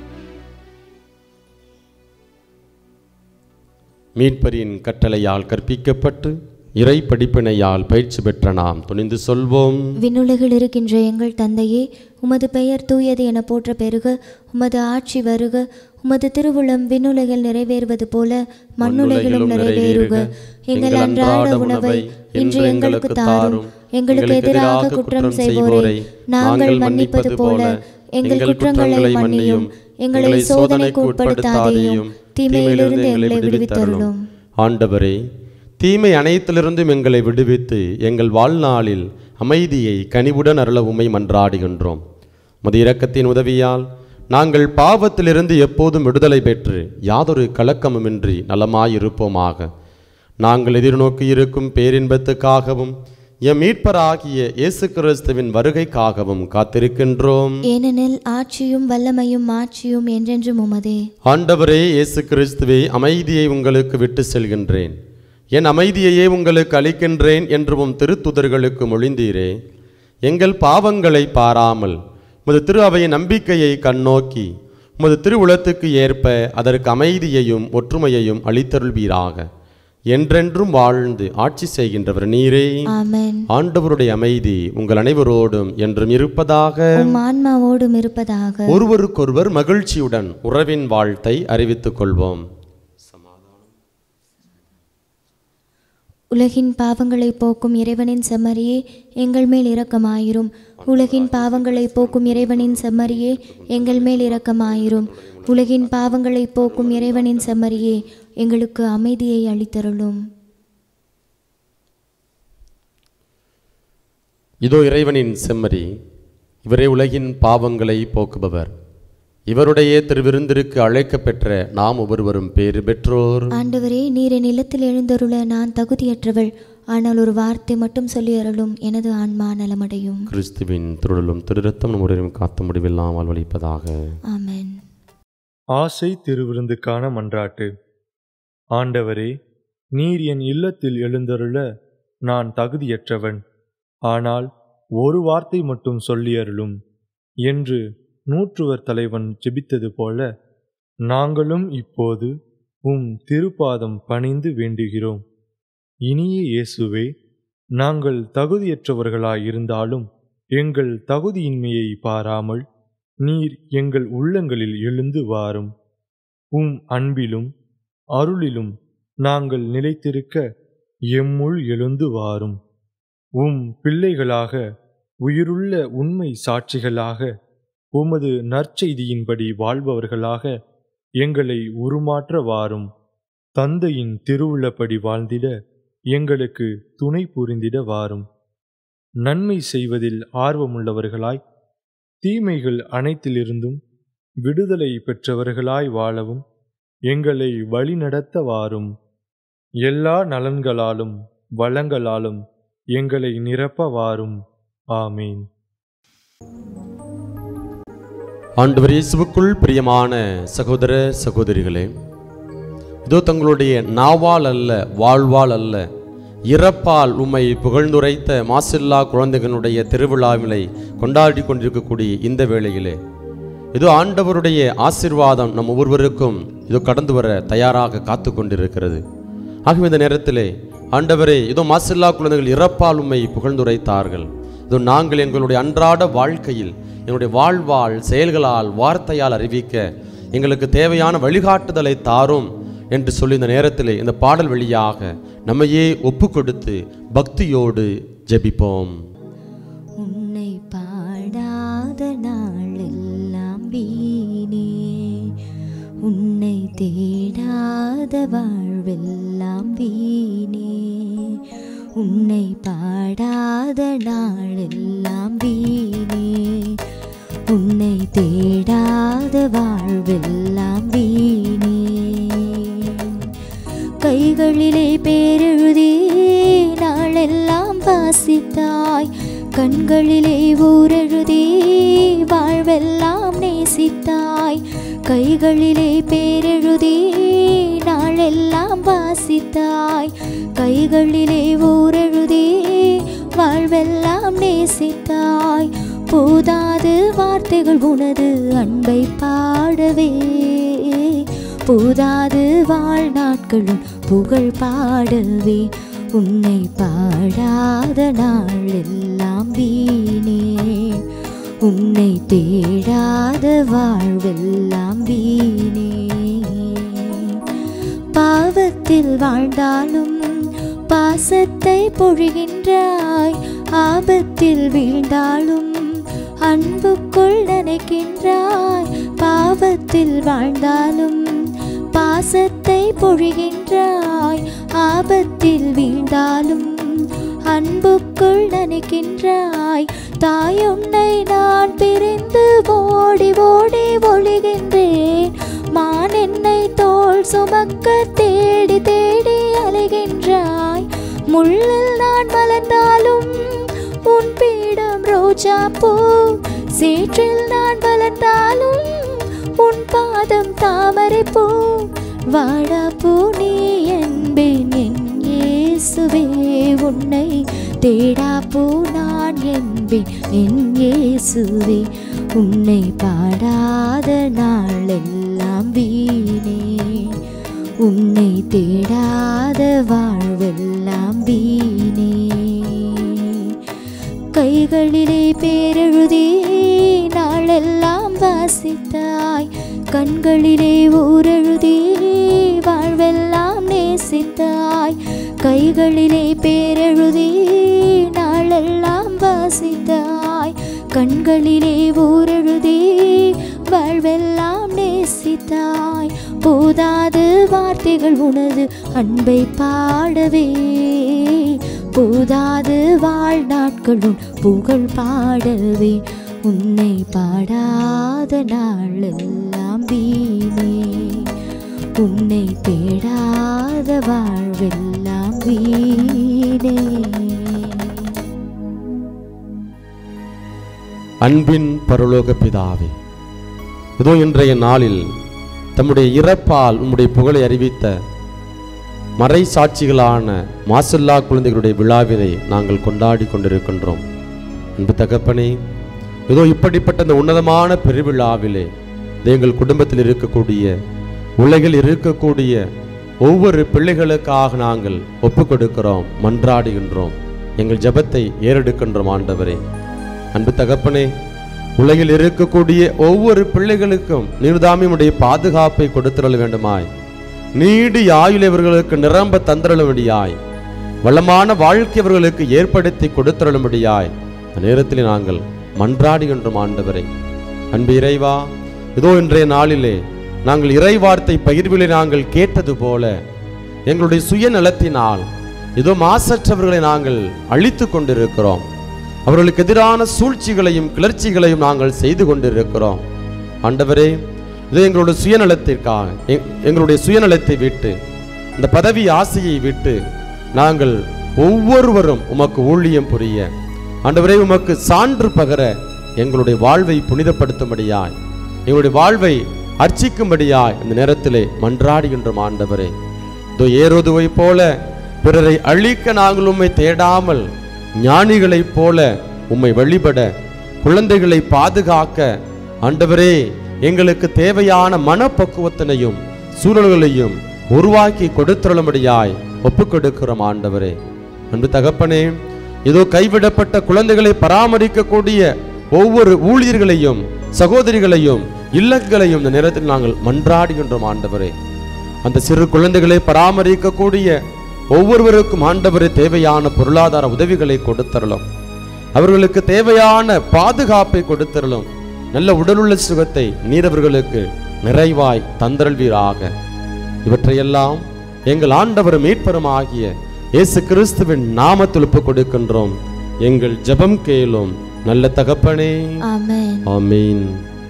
மீட்பரின் கட்டளையால் கற்பிக்கப்பட்டு இறை படிப்பினையால் பயிற்சி பெற்ற நாம் துணிந்து சொல்வோம் விண்ணுலகில் இருக்கின்ற எங்கள் தந்தையே உமது பெயர் தூயது என போற்ற பெருக உமது ஆட்சி வருக உமது திருவுளம் விண்ணுலகில் நிறைவேறுவது போல மண்ணுலகிலும் நிறைவேறுக எங்கள் அன்றாட உணவை இன்று எங்களுக்கு தாரும் எங்களுக்கு எதிராக குற்றம் செய்வோரை நாங்கள் மன்னிப்பது போல எங்கள் குற்றங்களை மன்னியும் எங்களை சோதனைக்கு உட்படுத்தாதேயும் தீமையிலிருந்து எங்களை விடுவித்தருளும் ஆண்டவரே தீமை அனைத்திலிருந்தும் எங்களை விடுவித்து எங்கள் வாழ்நாளில் அமைதியை கனிவுடன் அருள உம்மை மன்றாடுகின்றோம் முது இரக்கத்தின் உதவியால் நாங்கள் பாவத்திலிருந்து எப்போதும் விடுதலை பெற்று யாதொரு கலக்கமுமின்றி நலமாயிருப்போமாக நாங்கள் எதிர்நோக்கி இருக்கும் பேரின்பத்துக்காகவும் எம் மீட்பராகிய இயேசு கிறிஸ்துவின் வருகைக்காகவும் காத்திருக்கின்றோம் ஏனெனில் ஆட்சியும் வல்லமையும் மாட்சியும் என்றென்றும் உமதே ஆண்டவரே இயேசு கிறிஸ்துவே அமைதியை உங்களுக்கு விட்டு செல்கின்றேன் என் அமைதியையே உங்களுக்கு அளிக்கின்றேன் என்று உம் திருத்துதர்களுக்கு மொழிந்தீரே எங்கள் பாவங்களை பாராமல் உமது திரு அவையின் நம்பிக்கையை கண்ணோக்கி உமது திருவுளத்துக்கு ஏற்ப அதற்கு அமைதியையும் ஒற்றுமையையும் அளித்தருள்வீராக என்றென்றும் வாழ்ந்து ஆட்சி செய்கின்றவர் நீரே ஆமென் ஆண்டவருடைய அமைதி உங்கள் அனைவரோடும் என்றும் இருப்பதாக உம் ஆன்மாவோடும் இருப்பதாக ஒருவருக்கொருவர் மகிழ்ச்சியுடன் உறவின் வாழ்த்தை அறிவித்துக் கொள்வோம் உலகின் பாவங்களை போக்கும் இறைவனின் செம்மறியே எங்கள் மேல் இரக்கமாயிரும் உலகின் பாவங்களை போக்கும் இறைவனின் செம்மறியே எங்கள் மேல் இரக்கமாயிரும் உலகின் பாவங்களை போக்கும் இறைவனின் செம்மறியே எங்களுக்கு அமைதியை அளித்தருளும் இதோ இறைவனின் செம்மறி இவரே உலகின் பாவங்களை போக்குபவர் இவருடைய திருவிருந்திற்கு அழைக்கப் பெற்ற நாம் ஒவ்வொருவரும் பேறு பெற்றோர் ஆண்டவரே நீர் என் இல்லத்தில் எழுந்தருள நான் தகுதியற்றவள் ஆனால் ஒரு வார்த்தை மட்டும் சொல்லி அருளும் எனது ஆன்மா நலமடையும் கிறிஸ்துவின் திருடலும் திருரத்தம் நம்முடைய காத்த முடிவில்லாமல் வழிப்பதாக ஆமென் ஆசை திருவிருந்துக்கான மன்றாட்டு ஆண்டவரே நீர் என் இல்லத்தில் எழுந்தருள நான் தகுதியற்றவன் ஆனால் ஒரு வார்த்தை மட்டும் சொல்லி அருளும் என்று நூற்றுவர் தலைவன் ஜெபித்தது போல நாங்களும் இப்போது உம் திருப்பாதம் பணிந்து வேண்டுகிறோம் இனிய இயேசுவே நாங்கள் தகுதியற்றவர்களாயிருந்தாலும் எங்கள் தகுதியின்மையை பாராமல் நீர் எங்கள் உள்ளங்களில் எழுந்து வாரும் உம் அன்பிலும் அருளிலும் நாங்கள் நிலைத்திருக்க எம்முள் எழுந்து வாரும் உம் பிள்ளைகளாக உயிருள்ள உண்மை சாட்சிகளாக உமது நற்செய்தியின்படி வாழ்பவர்களாக எங்களை உருமாற்ற வாரும் தந்தையின் திருவுள்ளப்படி வாழ்ந்திட எங்களுக்கு துணை புரிந்திட வாரும் நன்மை செய்வதில் ஆர்வமுள்ளவர்களாய் தீமைகள் அனைத்திலிருந்தும் விடுதலை பெற்றவர்களாய் வாழவும் எங்களை வழிநடத்த வாரும் எல்லா நலன்களாலும் வளங்களாலும் எங்களை நிரப்ப வாரும் ஆமீன் ஆண்டவர் இயேசுவுக்குள் பிரியமான சகோதர சகோதரிகளே இதோ தங்களுடைய நாவால் அல்ல வாழ்வால் அல்ல இறப்பால் உம்மை புகழ்ந்துரைத்த மாசில்லா குழந்தைகளுடைய திருவிழாவிலை கொண்டாடி கொண்டிருக்கக்கூடிய இந்த வேளையிலே இதோ ஆண்டவருடைய ஆசிர்வாதம் நம் ஒவ்வொருவருக்கும் இதோ கடந்து வர தயாராக காத்து கொண்டிருக்கிறது ஆகவே இந்த நேரத்திலே ஆண்டவரே இதோ மாசில்லா குழந்தைகள் இறப்பால் உம்மை புகழ்ந்துரைத்தார்கள் இதோ நாங்கள் எங்களுடைய அன்றாட வாழ்க்கையில் எங்களுடைய வாழ்வால் செயல்களால் வார்த்தையால் அறிவிக்க எங்களுக்கு தேவையான வழிகாட்டுதலை தாரும் என்று சொல்லி இந்த நேரத்திலே இந்த பாடல் வழியாக நம்மையே ஒப்பு கொடுத்து பக்தியோடு ஜெபிப்போம் உன்னை பாடாத நாளெல்லாம் வீணே உன்னை தேடாத வாழ்வெல்லாம் வீணே உன்னை பாடாத நாளெல்லாம் வீணே உன்னை தேடாத வாழ்வெல்லாம் வீணே கைகளிலே பேரெழுதி நாளெல்லாம் வாசித்தாய் கண்களிலே ஊரெழுதி வாழ்வெல்லாம் நேசித்தாய் கைகளிலே பேரெழுதி நாளெல்லாம் வாசித்தாய் கைகளிலே ஊரெழுதி வாழ்வெல்லாம் நேசித்தாய் போதாது வார்த்தைகள் உனது அன்பை பாடவே போதாது வாழ்நாட்களும் புகழ் பாடவே உன்னை பாடாத நாள் எல்லாம் வீணே உன்னை தேடாத வாழ்வெல்லாம் வீணே பாவத்தில் வாழ்ந்தாலும் பாசத்தை பொழிகின்றாய் ஆபத்தில் வீழ்ந்தாலும் அன்புக்குள் நினைக்கின்றாய் பாவத்தில் வாழ்ந்தாலும் பாசத்தை பொழிகின்றாய் ஆபத்தில் வீழ்ந்தாலும் அன்புக்குள் நினைக்கின்றாய் தாய் உன்னை நான் பிரிந்து ஓடி ஓடி ஒளிகின்றேன் மான் என்னை தோள் சுமக்க தேடி தேடி அலைகின்றாய் முள்ளில் நான் மலர்ந்தாலும் உன் பீடம் ரோஜா பூ சேற்றில் நான் வளர்ந்தாலும் உன் பாதம் தாமரை பூ வாடா பூ நீ என்பேன் என் இயேசுவே உன்னை தேடா பூ நான் என்பேன் என் இயேசுவே உன்னை பாடாத நாளெல்லாம் வீணே உன்னை தேடாத வாழ்வெல்லாம் வீணே கைகளிலே பேரெழுதி நாளெல்லாம் வாசித்தாய் கண்களிலே ஊரெழுதி வாழ்வெல்லாம் நேசித்தாய் கைகளிலே பேரெழுதி நாளெல்லாம் வாசித்தாய் கண்களிலே ஊரெழுதி வாழ்வெல்லாம் நேசித்தாய் போதாது வார்த்தைகள் உனது அன்பை பாடவே போதாது வாழ்நாட்களும் புகழ் பாடவே உன்னை பாடாத நாளெல்லாம் வீணே உன்னை தேடாத வாழ்வெல்லாம் வீணே அன்பின் பரலோக பிதாவே இதோ இன்றைய நாளில் தம்முடைய இறப்பால் உம்முடைய புகழை அறிவித்த மறை சாட்சிகளான மாசில்லா குழந்தைகளுடைய விழாவினை நாங்கள் கொண்டாடி கொண்டிருக்கின்றோம் அன்பு தகப்பனே இதோ இப்படிப்பட்ட இந்த உன்னதமான பெருவிழாவிலே இது எங்கள் குடும்பத்தில் இருக்கக்கூடிய உலகில் இருக்கக்கூடிய ஒவ்வொரு பிள்ளைகளுக்காக நாங்கள் ஒப்பு கொடுக்கிறோம் மன்றாடுகின்றோம் எங்கள் ஜெபத்தை ஏறெடுக்கின்றோம் ஆண்டவரே அன்பு தகப்பனே உலகில் இருக்கக்கூடிய ஒவ்வொரு பிள்ளைகளுக்கும் நீர்தாமியுடைய பாதுகாப்பை கொடுத்திரள வேண்டுமாய் நீடி ஆயுள் இவர்களுக்கு நிரம்ப தந்திரளும்படியாய் வளமான வாழ்க்கை அவர்களுக்கு ஏற்படுத்தி கொடுத்திரளும்படியாய் இந்த நேரத்தில் நாங்கள் மன்றாடுகின்றோம் ஆண்டவரை அன்பு இறைவா இதோ இன்றைய நாளிலே நாங்கள் இறை வார்த்தை பகிர்விலே நாங்கள் கேட்டது போல எங்களுடைய சுயநலத்தினால் இதோ மாசற்றவர்களை நாங்கள் அழித்து கொண்டிருக்கிறோம் அவர்களுக்கு எதிரான சூழ்ச்சிகளையும் கிளர்ச்சிகளையும் நாங்கள் செய்து கொண்டிருக்கிறோம் ஆண்டவரே இது எங்களுடைய சுயநலத்திற்காக எ- எங்களுடைய சுயநலத்தை விட்டு இந்த பதவி ஆசையை விட்டு நாங்கள் ஒவ்வொருவரும் உமக்கு ஊழியம் புரிய ஆண்டவரே உமக்கு சான்று பகர எங்களுடைய வாழ்வை புனிதப்படுத்தும்படியாய் எங்களுடைய வாழ்வை அர்ச்சிக்கும்படியாய் இந்த நேரத்திலே மன்றாடுகின்றோம் ஆண்டவரே இதோ ஏறுதுவை போல பிறரை அழிக்க நாங்கள் உம்மை தேடாமல் ஞானிகளைப் போல உம்மை வழிபட குழந்தைகளை பாதுகாக்க ஆண்டவரே எங்களுக்கு தேவையான மனப்பக்குவத்தினையும் சூழல்களையும் உருவாக்கி கொடுத்துள்ளபடியாய் ஒப்புக் கொடுக்கிறோம் ஆண்டவரே அன்பு தகப்பனே இதோ கைவிடப்பட்ட குழந்தைகளை பராமரிக்கக்கூடிய ஒவ்வொரு ஊழியர்களையும் சகோதரிகளையும் இல்லங்களையும் இந்த நேரத்தில் நாங்கள் மன்றாடுகின்றோம் ஆண்டவரே அந்த சிறு குழந்தைகளை பராமரிக்கக்கூடிய ஒவ்வொருவருக்கும் ஆண்டவரே தேவையான பொருளாதார உதவிகளை கொடுத்தரலும் அவர்களுக்கு தேவையான பாதுகாப்பை கொடுத்தரலும் நல்ல உடலுள்ள சுகத்தை நீரவர்களுக்கு நிறைவாய் தந்தரல்வீராக இவற்றையெல்லாம் எங்கள் ஆண்டவர் மீட்பரும் ஆகிய இயேசு கிறிஸ்துவின் நாமத்தில் ஒப்புக் கொடுக்கின்றோம் எங்கள் ஜெபம் கேளும் நல்ல தகப்பனே ஆமென் ஆமீன்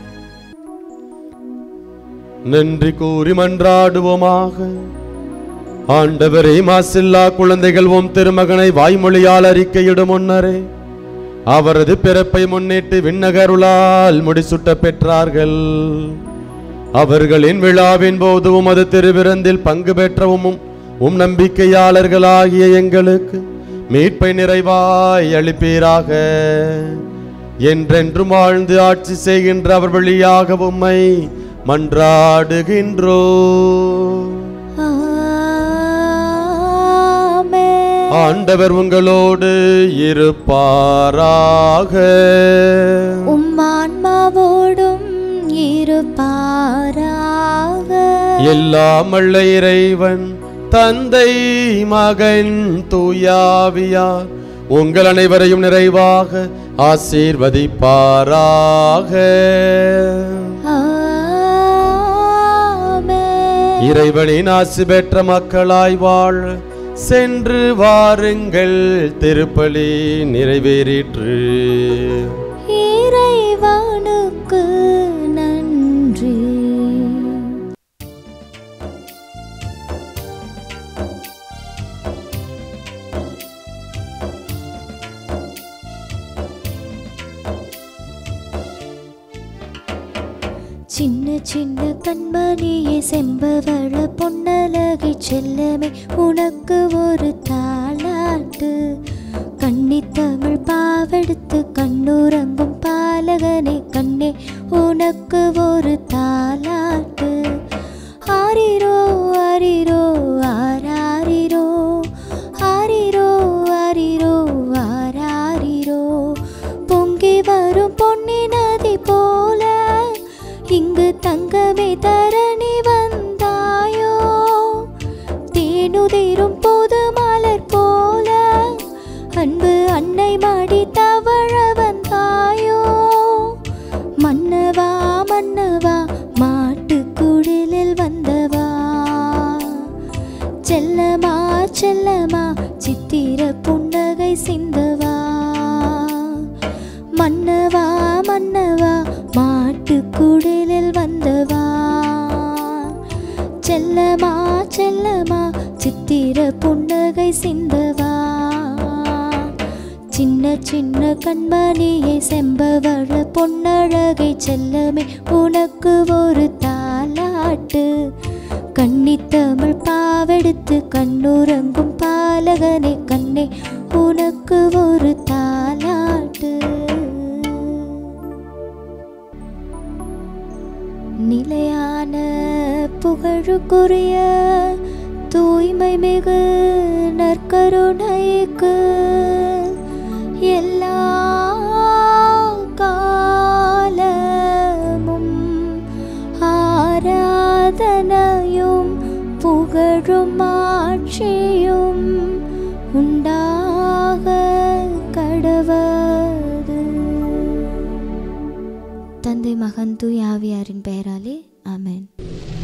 நன்றி கூறி மன்றாடுவோமாக ஆண்டவரே மாசில்லா குழந்தைகள் உம் திருமகனை வாய்மொழியால் அறிக்கையிடும் முன்னரே அவரது பிறப்பை முன்னிட்டு விண்ணகருளால் முடிசூட்ட பெற்றார்கள் அவர்களின் விழாவின் போது உமது திருவிருந்தில் பங்கு பெற்றவும் உம் நம்பிக்கையாளர்களாகிய எங்களுக்கு மீட்பை நிறைவாய் அளிப்பீராக என்றென்றும் வாழ்ந்து ஆட்சி செய்கின்ற அவர் வழியாக உம்மை மன்றாடுகின்றோ ஆமென் ஆண்டவர் உங்களோடு இருப்பாராக உம்மான்மாவோடும் இருப்பாராக எல்லாம் வல்ல இறைவன் தந்தை மகன் தூயாவியார் உங்கள் அனைவரையும் நிறைவாக ஆசீர்வதிப்பாராக ஆமென் இறைவனின் ஆசி பெற்ற மக்களாய் வாழ சென்று வாருங்கள் திருப்பலி நிறைவேறிற்று இறைவனுக்கு நன்றி சின்ன சின்ன கண்மணியே செம்பவள பொன்னலகை செல்லமே உனக்கு ஒரு தாளாட்டு கன்னித்தமிழ் பாவெடுத்து கண்ணுறங்கும் பாலகனே கண்ணே உனக்கு ஒரு தாளாட்டு ஆரிரோ ஆரிரோ ஆராரிரோ ஆரிரோ ஆரிரோ ஆராரிரோ பொங்கி வரும் பொன்னி நதி போல இங்கு தங்கமே தரணி வந்தாயோ தேனுதிரும் போது மலர் போல அன்பு அன்னை மாடி தவழ வந்தாயோ மன்னவா மன்னவா மாட்டுக்குடிலில் வந்தவா செல்லமா செல்லமா சித்திர புன்னகை சிந்தவா மன்னவா மன்னவா மாட்டுக்குடிலில் வந்தவா செல்லமா செல்லமா சித்திர புன்னகை சிந்தவா சின்ன சின்ன கண்மணியை செம்பவள பொன்னழகை செல்லமே உனக்கு ஒரு தாலாட்டு கன்னித்தமிழ் பாவெடுத்து கண்ணுறங்கும் பாலகனே கண்ணே உனக்கு ஒரு தாலாட்டு நிலையான புகழுக்குரிய தூய்மை மிகு நற்கருணைக்கு எல்லா காலமும் ஆராதனையும் புகழும் ஆட்சியும் உண்டாக கடவது தந்தை மகன் தூய் ஆவியாரின் பெயராலே ஆமென்